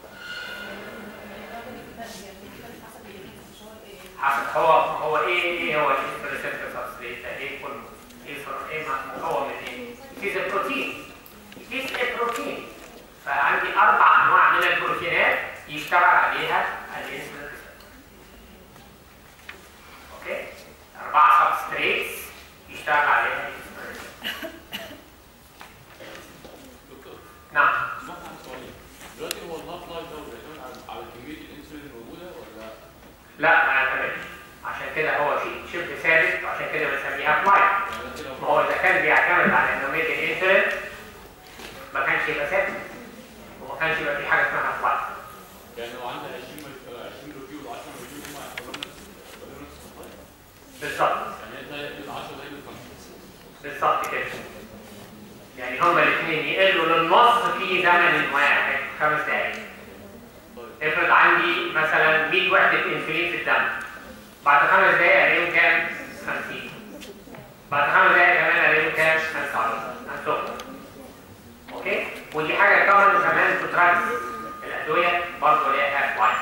حسب هو هو إيه إيه هو الريسبتور سبستريت ده إيه كله إيه صار إيه مكون من إيه؟ It is a protein. It is a protein. فعندي أربع أنواع من البروتينات يشتغل عليها الانسولين اوكي اربع سبستريتس يشتغل عليها دكتور نعم اسمح لي عن سؤالين دلوقتي هو النار لايف ده بيعتمد على- على كميه الانسولين الموجوده ولا لا ما اعتمدش عشان كده هو شيء شبه ثابت وعشان كده بنسميها فلايت يعني كده ما هو اذا كان بيعتمد على انه ميد الانسولين ما كانش يبقى ثابت وما كانش يبقى في حاجه اسمها فلايت يعني لو عندنا 20 مل- آه، 20 روتين و10 روتين هم هيعتبروا نفس هيعتبروا نفس الخطايا بالظبط يعني انت ال 10 زي الخمسه بالظبط كده يعني هما الاثنين يقلوا للنص في زمن واحد خمس دقائق طيب افرض عندي مثلا 100 وحدة انسولين في الدم بعد خمس دقايق الاقيهم كام؟ 50 بعد خمس دقايق كمان الاقيهم كام؟ 25 هنشوف اوكي؟ ودي حاجة كمان كمان في دراجز الأدوية برضه ليها هاف لايف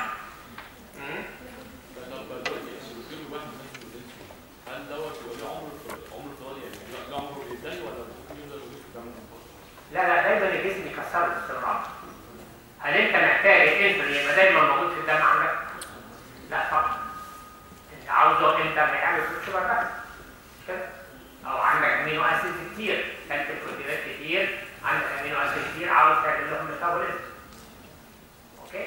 طب دلوقتي الروتين الواحد نفسه الانسولين هل دوت يبقى له عمر عمر افتراضي يعني له- له عمر بينتهي ولا ممكن يفضل موجود في الدم فترة؟ لا لا دايما الجسم يكسره باستمرار هل انت محتاج الانسولين يبقى دايما موجود في الدم عندك؟ لا طبعا انت عاوزه امتى ما يعمل في الشوجر بس مش كده؟ او عندك امينو اسيد كتير كانت بروتينات كتير عندك امينو اسيد كتير عاوز تعمل لهم ميتابوليزم اوكي؟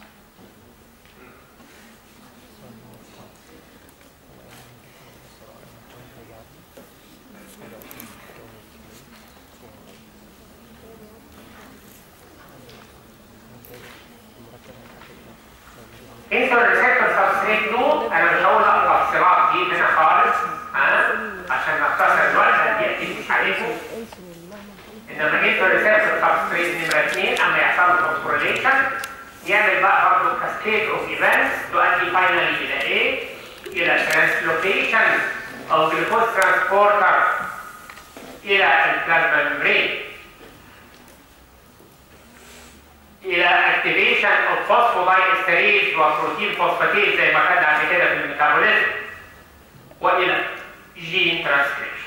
انسولين ريسبتور سبستريت 2 انا مش هقول التفصيلات دي هنا خالص ها عشان نختصر الوقت دي اكيد مش عليكم الانسولين مهما انما انسولين ريسبتور سبستريت نمره 2 اما يحصل له فوسفوريليشن يعمل بقى برضه كاسكيد اوف ايفنتس تؤدي فاينلي الى ايه؟ الى ترانسلوكيشن او جلوكوز ترانسبورتر الى البلازما ممبرين الى اكتيفيشن اوف فوسفودايستريز وبروتين فوسفاتيز زي ما خدنا قبل كده في الميتابوليزم والى جين ترانسكريبشن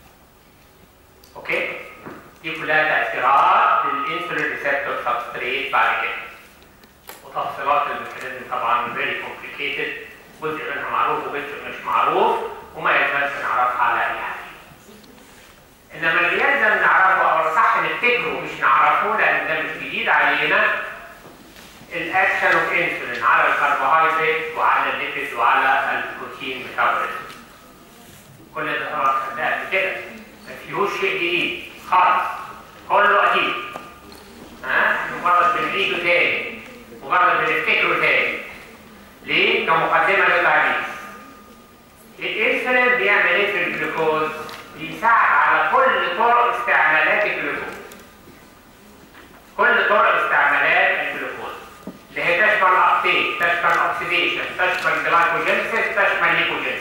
اوكي دي كلها تاثيرات للانسولين ريسبتور سبستريت بعد كده وتفصيلات الميكانيزم طبعا فيري كومبليكيتد جزء منها معروف وجزء مش معروف وما يلزمش نعرفها على اي حاجه انما اللي يلزم نعرفه او صح نفتكره مش نعرفه لان ده مش جديد علينا الاكشن اوف انسولين على الكربوهيدرات وعلى الليبيد وعلى البروتين ميتابوليزم كل ده طبعا خدناه قبل كده ما فيهوش شيء جديد خالص كله اكيد ها مجرد بنعيده تاني مجرد بنفتكره تاني ليه؟ كمقدمه للتعريف الانسولين بيعمل ايه في الجلوكوز؟ بيساعد على كل طرق استعمالات الجلوكوز كل طرق استعمالات الجلوكوز اللي هي تشمل الابتيك تشمل الاكسيديشن تشمل الجلايكوجينيسيس تشمل الليكوجينيسيس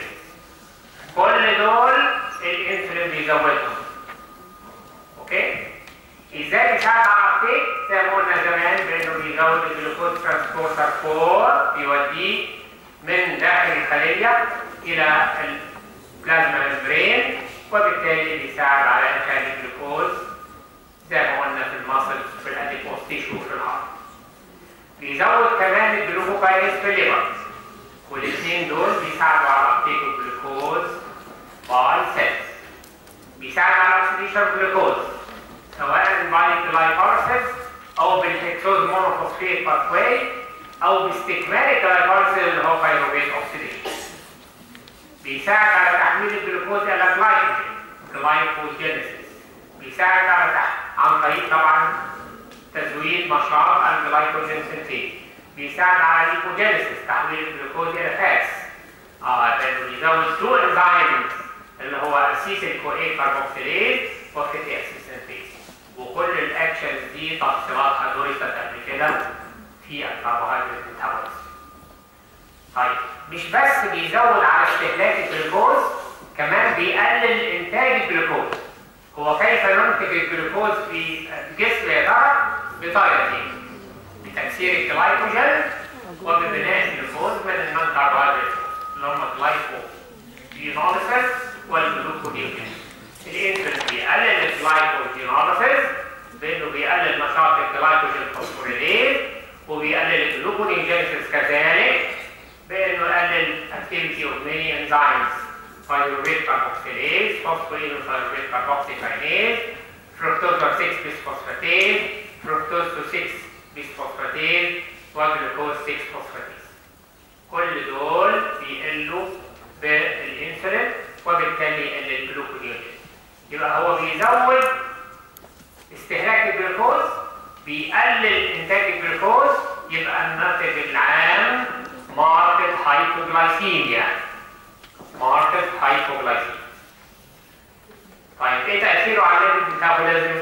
كل دول الانسولين بيزودهم اوكي ازاي بيساعد على الابتيك زي ما قلنا زمان بانه بيزود الجلوكوز ترانسبورتر 4 بيوديه من داخل الخليه الى البلازما ممبرين وبالتالي بيساعد على انتاج الجلوكوز زي ما قلنا في المصل في الاديبوس تيشو في الهارت بيزود كمان الجلوكوكاينيز في الليفر والاثنين دول بيساعدوا على ابتيك الجلوكوز باي سيلز بيساعد على اكسيديشن الجلوكوز سواء باي جلايكوليسيس او بالهكسوز مونوفوسفيت باثواي او باستكمال الجلايكوليسيس اللي هو بايروفيت اوكسيديشن بيساعد على تحويل الجلوكوز الى جلايكوجين جلايكوجينيسيس بيساعد على تحت عن طريق طبعا تزويد نشاط الجلايكوجين سنتيز بيساعد على الليكوجينيسيس تحويل الجلوكوز الى فاتس اه لانه بيزود تو انزيمز اللي هو اسيس الكو اي كاربوكسيليز وفتي اسيس سنتيز وكل الاكشنز دي تفصيلاتها درست قبل كده في الكربوهيدرات ميتابوليزم طيب مش بس بيزود على استهلاك الجلوكوز كمان بيقلل انتاج الجلوكوز هو كيف ننتج الجلوكوز في الجسم يا ترى بطريقتين بتكسير الجلايكوجين وببناء الجلوكوز من النون كربوهيدرات اللي هم الجلايكوجينوليسيس والجلوكونيوجين الانسولين بيقلل الجلايكوجينوليسيس بانه بيقلل نشاط الجلايكوجين فوسفوريليز وبيقلل الجلوكونيوجينيسيس كذلك بانه يقلل activity of many enzymes pyruvate carboxylase, phosphoryl pyruvate carboxykinase, fructose 6 bisphosphatase, fructose 6 bisphosphatase, وجلوكوز 6 فوسفاتيز. كل دول بيقلوا بالانسولين وبالتالي يقلل الجلوكوجين. يبقى هو بيزود استهلاك الجلوكوز بيقلل انتاج الجلوكوز يبقى الناتج العام ماركت هايبوغلايسيميا ماركت هايبوغلايسيميا طيب ايه تاثيره على الميتابوليزم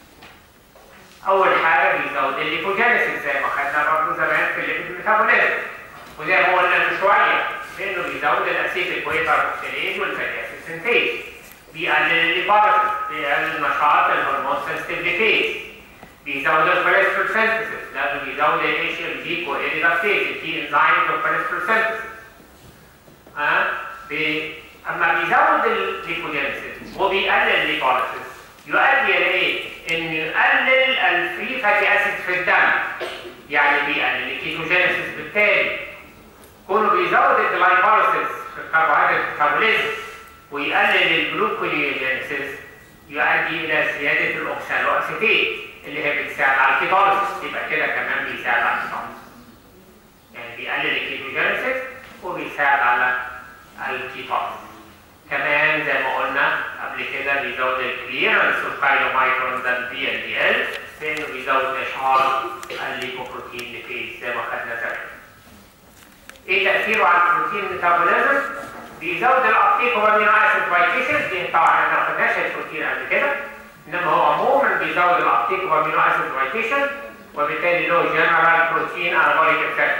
اول حاجه بيزود الليبوجينيسيس زي ما خدنا برضه زمان في الميتابوليزم وزي ما قلنا من شويه بانه بيزود الاسيتيك كاربوكسيليز والفاتي اسيد سنتيز بيقلل الليباريسيس بيقلل نشاط الهرمون سنسيتيفيتيز بيزود الكوليسترول سينثيسيس لانه بيزود الاتش ام جي كو اريدكتيز الكي انزيمز والكوليسترول سينثيسيس ها بي... اما بيزود الليكوجينيسيس وبيقلل الليبوليسيس يؤدي الى ايه؟ انه يقلل الفري فاتي اسيد في الدم يعني بيقلل الكيتوجينيسيس بالتالي كونه بيزود الجلايكوليسيس في الكربوهيدرات ميتابوليزم ويقلل الجلوكوجينيسيس يؤدي الى زياده الاوكسالو اسيتيت اللي هي بتساعد على الكيتوليسيس يبقى كده كمان بيساعد على الكيتوليسيس يعني بيقلل الكيتوجينيسيس وبيساعد على الكيتوليسيس كمان زي ما قلنا قبل كده بيزود الكليرنس اوف كايلومايكرون ده البي ال دي ال لانه بيزود اشعار الليكوبروتين لفيز زي ما خدنا زمان ايه تاثيره على البروتين ميتابوليزم بيزود الابتيك اوف امينو اسيد فايتيشن دي طبعا احنا ما خدناش البروتين قبل كده انما هو عموما بيزود الابتيك اوف امينو اسيد فايتيشن وبالتالي له جنرال بروتين انابوليك افكت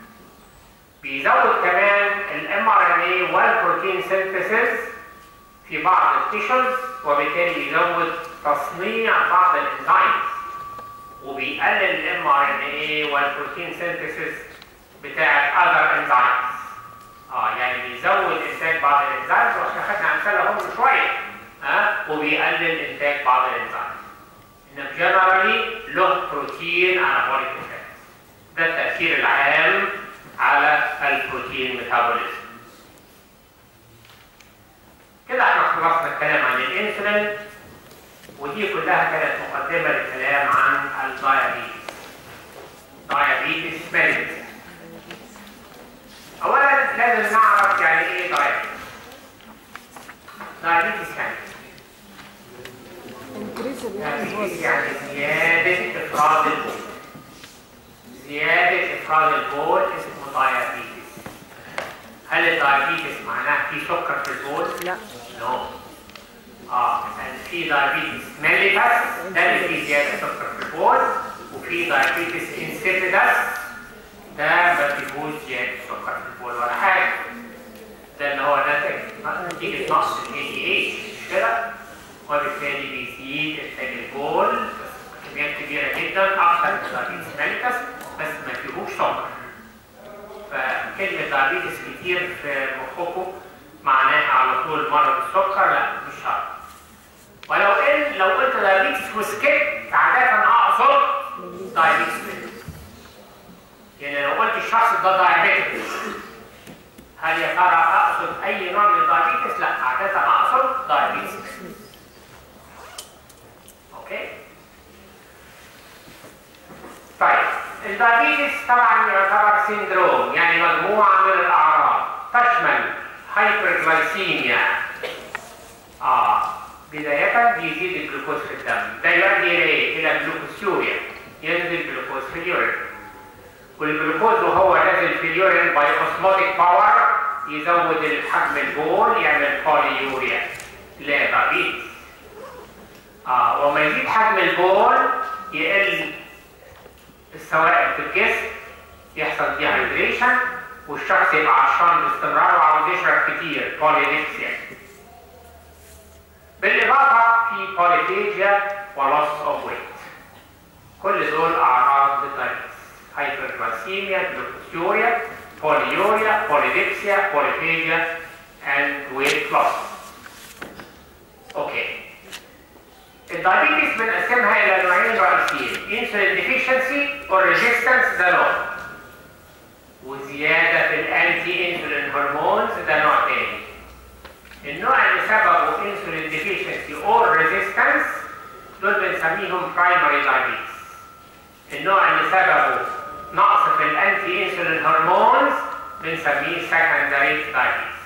بيزود كمان الام ار ان اي والبروتين سينثيسيس في بعض التيشوز وبالتالي يزود تصنيع بعض الانزيمز وبيقلل الام ار ان اي والبروتين سينثيسيس بتاعت اذر انزيمز اه يعني بيزود انتاج بعض الانزيمز واحنا خدنا امثله هم شويه ها أه؟ وبيقلل انتاج بعض الانزيمز انما جنرالي له بروتين انابوليك افكت ده التاثير العام على البروتين ميتابوليزم كده احنا خلصنا الكلام عن الانسولين ودي كلها كانت مقدمه للكلام عن الدايابيتس دايابيتس ميليتس اولا لازم نعرف يعني ايه دايابيتس دايابيتس يعني increase diabetes يعني زيادة إفراز البول زيادة إفراز البول اسمه diabetes هل الدايابيتس معناه في سكر في البول؟ لا نو اه مثلا في دايابيتس ميليتس ده اللي فيه زيادة سكر في البول وفي دايابيتس انسيبيدس ده ما فيهوش زيادة سكر في البول ولا حاجة ده اللي هو ناتج نتيجة نقص ال ADH مش كده؟ وبالتالي بيزيد انتاج البول بس كميات كبيرة جدا أكثر من دايابيتس ميليتس بس ما فيهوش سكر فكلمة دايابيتس كتير في مخكم معناها على طول مرض السكر لا مش شرط ولو ان لو قلت دايابيتس وسكت عادة اقصد دايابيتس mellitus. يعني لو قلت الشخص ده دايابيتس هل يا ترى اقصد اي نوع من الدايابيتس؟ لا عادة اقصد دايابيتس mellitus. اوكي؟ طيب الدايابيتس طبعا يعتبر سيندروم يعني مجموعة من الأعراض تشمل هايبرجلايسيميا آه بداية بيزيد الجلوكوز في الدم ده يؤدي إلى إلى جلوكوسيوريا ينزل جلوكوز في اليورين والجلوكوز وهو نازل في اليورين باي اوسموتيك باور يزود الحجم البول يعمل بوليوريا لا دايابيتس آه وما يزيد حجم البول يقل السوائل في الجسم يحصل ديهايدريشن والشخص يبقى عطشان باستمرار وعاوز يشرب كتير بوليديكسيا بالاضافه في بوليفيجيا ولوس اوف ويت كل دول اعراض للدايبيتس هايبرجلايسيميا جلوكوسيوريا بوليوريا بوليديكسيا بوليفيجيا and weight loss اوكي الدايابيتس بنقسمها الى نوعين رئيسيين انسولين ديفيشنسي والريزيستنس ده نوع وزياده في الانتي انسولين هرمونز ده نوع تاني النوع اللي سببه انسولين ديفيشنسي اور ريزيستنس دول بنسميهم برايمري دايابيتس النوع اللي سببه نقص في الانتي انسولين هرمونز بنسميه سكندري دايابيتس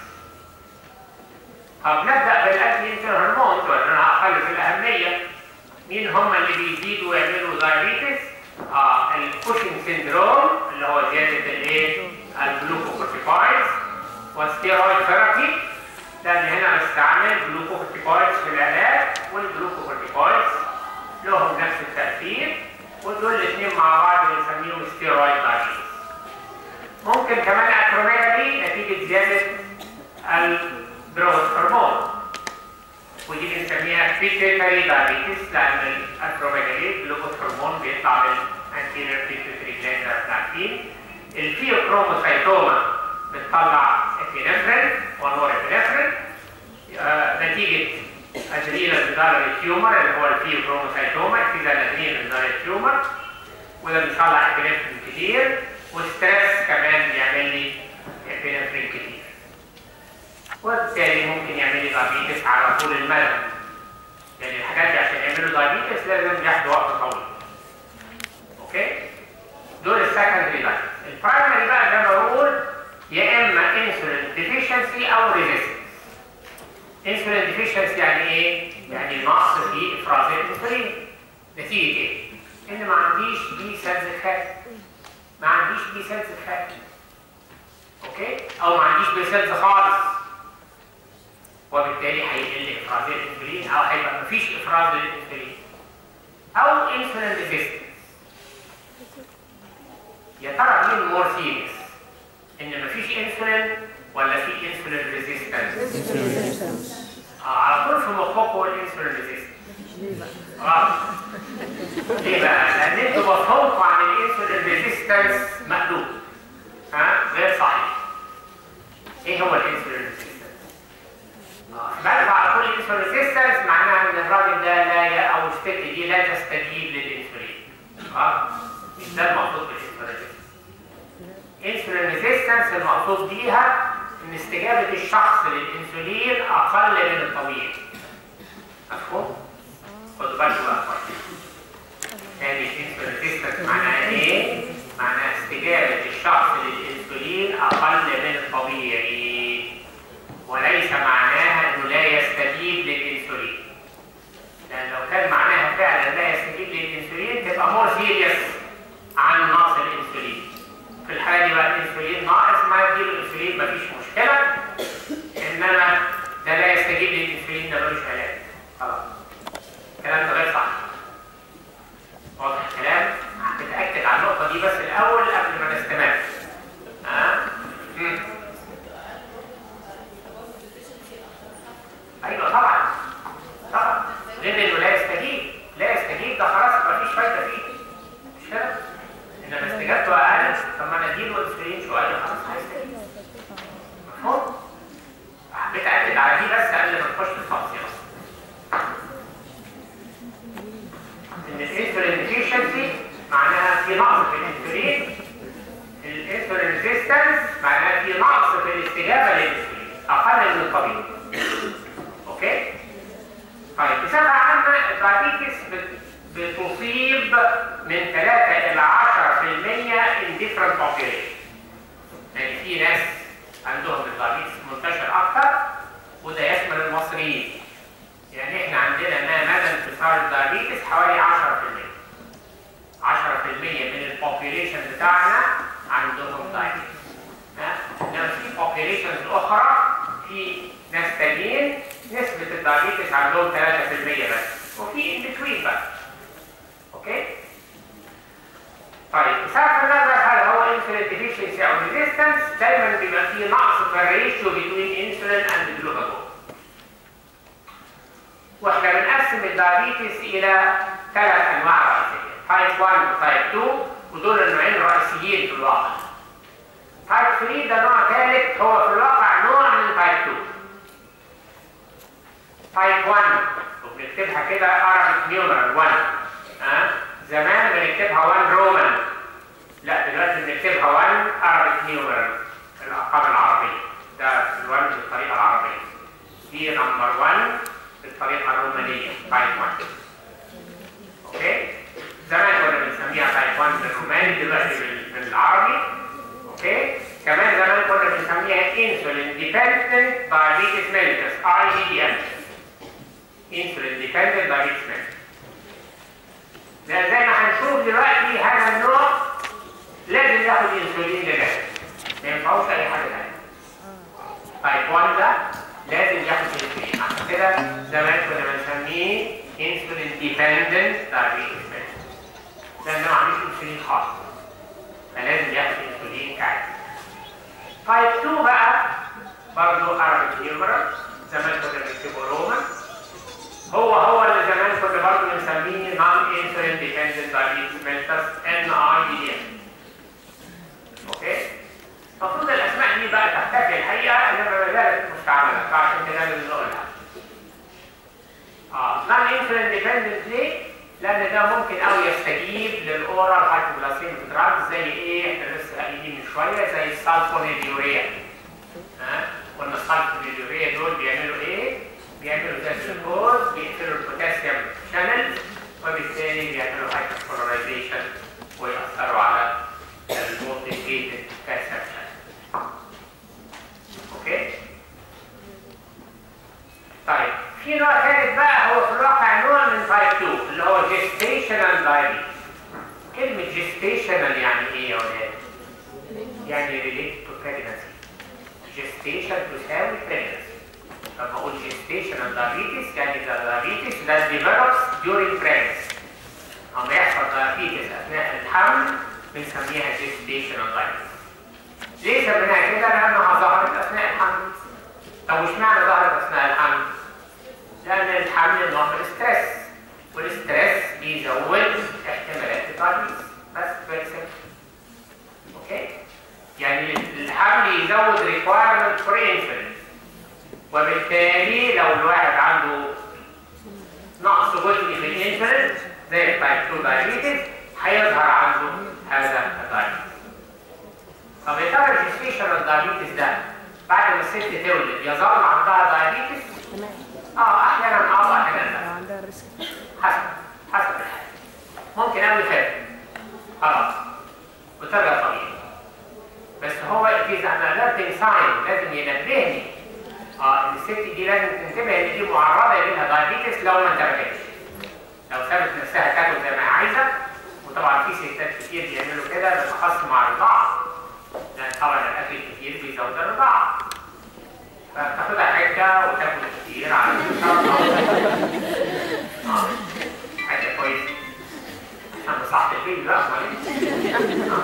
طب نبدا بالانتي انسولين هرمونز وانا اقل في الاهميه مين هم اللي بيزيدوا ويعملوا دايابيتس؟ اه الكوشنج سيندروم اللي هو زياده الايه؟ الجلوكوكورتيكويدز والستيرويد ثيرابي لان هنا بستعمل جلوكوكورتيكويدز في العلاج والجلوكوكورتيكويدز لهم نفس التاثير ودول الاثنين مع بعض بنسميهم ستيرويد دايابيتس ممكن كمان اكروميجالي نتيجه زياده الجروث هرمون ودي بنسميها بيتيتري دايابيتس لان الاكروميجالي جلوكوز هرمون بيطلع من anterior pituitary gland بناكتين الفيوكروموسايتوما بتطلع ابينفرين ونور ابينفرين آه نتيجه ادرينال ميدالري تيومر اللي هو الفيوكروموسايتوما اكتيزا الادرينال ميدالري تيومر وده بيطلع ابينفرين كتير والستريس كمان بيعمل لي ابينفرين كتير وبالتالي ممكن يعمل لي دايابيتس على طول المدى يعني الحاجات دي عشان يعملوا دايابيتس لازم ياخدوا وقت طويل اوكي دول السكندري دايابيتس البرايمري بقى زي ما بقول يا اما انسولين ديفيشنسي او ريزيستنس انسولين ديفيشنسي يعني ايه يعني نقص في افراز الانسولين نتيجه ايه ان ما عنديش بي سيلز خارج ما عنديش بي سيلز خارج اوكي او ما عنديش بي سيلز خالص وبالتالي هيقل افراز الانسولين او هيبقى مفيش افراز للانسولين او انسولين ريزيستنس يا ترى مين مور سيريس ان مفيش انسولين ولا في انسولين ريزيستنس اه على طول في مخكم الانسولين ريزيستنس غلط ليه بقى؟ لان انتوا مفهومكم عن الانسولين ريزيستنس مقلوب ها غير صحيح ايه هو الانسولين ريزيستنس؟ بلغ على كل انسولين ريزيستنس معناها ان الراجل ده لا او الست دي لا تستجيب للانسولين اه مش ده المقصود بالانسولين ريزيستنس انسولين ريزيستنس المقصود بيها ان استجابه الشخص للانسولين اقل من الطبيعي مفهوم؟ خدوا بالكم بقى كويس تاني الانسولين ريزيستنس معناها ايه؟ معناها استجابه الشخص للانسولين اقل من الطبيعي وليس معناها انه لا يستجيب للانسولين لان لو كان معناها فعلا طيب بصفة عامة الدايابيتس بت- بتصيب من 3 إلى 10% in different population. يعني في ناس عندهم الدايابيتس منتشر أكتر وده يشمل المصريين. يعني احنا عندنا ما مدى انتشار الدايابيتس حوالي 10%. 10% من البوبيليشن بتاعنا عندهم دايابيتس. ها؟ انما في populations اخرى في ناس تانيين نسبة الدايابيتس عندهم 3% بس وفي ان بتوين بقى اوكي طيب بصرف النظر هل هو انسولين ديفيشنسي او ريزيستنس دايما بيبقى فيه نقص في الريشيو بين انسولين اند جلوكاجون واحنا بنقسم الدايابيتس الى ثلاث انواع رئيسيه تايب 1 وتايب 2 ودول النوعين الرئيسيين في الواقع تايب 3 ده نوع ثالث هو في الواقع نوع من تايب 2 تايب 1 وبنكتبها كده Arabic numeral 1 ها زمان بنكتبها 1 رومان لا دلوقتي بنكتبها 1 Arabic numeral الارقام العربيه ده ال 1 بالطريقه العربيه دي نمبر 1 بالطريقه الرومانيه تايب 1 اوكي زمان كنا بنسميها تايب 1 بالروماني دلوقتي بال- بالعربي اوكي كمان زمان كنا بنسميها انسولين ديبندنت دايابيتس ميليتس اي دي دي ام انسولين ديبندنت دايابيتس ميليتس زي ما هنشوف دلوقتي هذا النوع لازم ياخد انسولين لنفسه ما ينفعوش اي حاجه ثانيه تايب 1 ده لازم ياخد انسولين عشان كده زمان كنا بنسميه انسولين ديبندنت دايابيتس ميليتس لان ما عندوش انسولين خالص فلازم ياخد انسولين كعادي تايب 2 بقى برضه Arabic numeral زمان كنا بنكتبه رومان هو هو اللي زمان كنا برضه بنسميه non insulin dependent diabetes mellitus NIDM اوكي المفروض الاسماء دي بقى تختفي الحقيقه انما ما زالت مستعمله فعشان كده لازم نقولها اه non insulin dependent ليه؟ لان ده ممكن قوي يستجيب للاورال هايبوغلاسيميك دراجز زي ايه؟ احنا لسه قايلين من شويه زي السالفونيليوريا ها؟ قلنا السالفونيليوريا دول بيعملوا ايه؟ بيعملوا زي الجلوكوز بيقفلوا البوتاسيوم شانل وبالتالي بيعملوا هايبربولاريزيشن ويأثروا على الموتيفيتد كالسيوم شانل اوكي؟ طيب في نوع ثالث بقى هو في الواقع نوع من تايب 2 اللي هو gestational diabetes كلمة gestational يعني ايه يا ولاد؟ يعني related to pregnancy gestation تساوي pregnancy لما اقول gestational diabetes يعني ده diabetes that develops during pregnancy اما يحصل diabetes اثناء الحمل بنسميها gestational diabetes ليه سميناها كده؟ لانها ظهرت اثناء الحمل طب وش معنى ظهرت اثناء الحمل؟ لأن الحمل نوع من الستريس والستريس بيزود احتمالات الدايابيتس بس very simple. اوكي؟ يعني الحمل يزود requirement for insulin وبالتالي لو الواحد عنده نقص جزئي في الانسولين زي التايب 2 دايابيتس هيظهر عنده هذا الدايابيتس. طب يا ترى الجستيشنال دايابيتس ده بعد ما الست تولد يظل عندها دايابيتس؟ تمام اه احيانا اه واحيانا لا عندها ريسك حسب حسب الحال ممكن قوي خير خلاص وترجع طبيعي بس هو it is an alerting sign لازم ينبهني اه ان الست دي لازم تنتبه ان دي معرضه يجي لها دايابيتس لو ما انتبهتش لو سابت نفسها تاكل زي ما هي عايزه وطبعا في ستات كتير بيعملوا كده بالاخص مع الرضاعه لان طبعا الاكل الكتير بيزود الرضاعه فتاخدها حته وتاكل كتير على آه، حاجه كويسه عشان مصلحه البيت بقى أمال إيه؟ آه.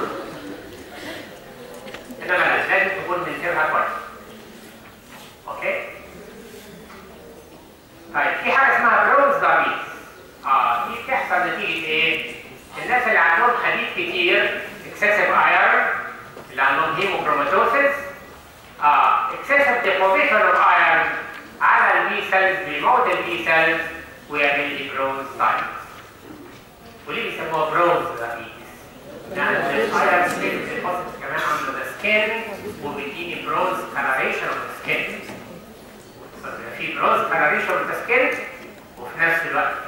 انما لا لازم تكون من سيرها كويس اوكي طيب في حاجه اسمها برونز دايبيتس اه دي بتحصل نتيجه ايه؟ الناس اللي عندهم حديد كتير اكسسيف ايرون اللي عندهم هيموكروماتوسيس اه اكسسيف ديبوزيشن اوف ايرون على البي سيلز بيموت البي سيلز ويعمل لي برونز دايبيتس وليه بيسموها برونز دايبيتس؟ لان الايرون ستيت ديبوزيت كمان عند السكين وبيديني برونز كلاريشن اوف السكين في برونز كلاريشن اوف السكين وفي في نفس الوقت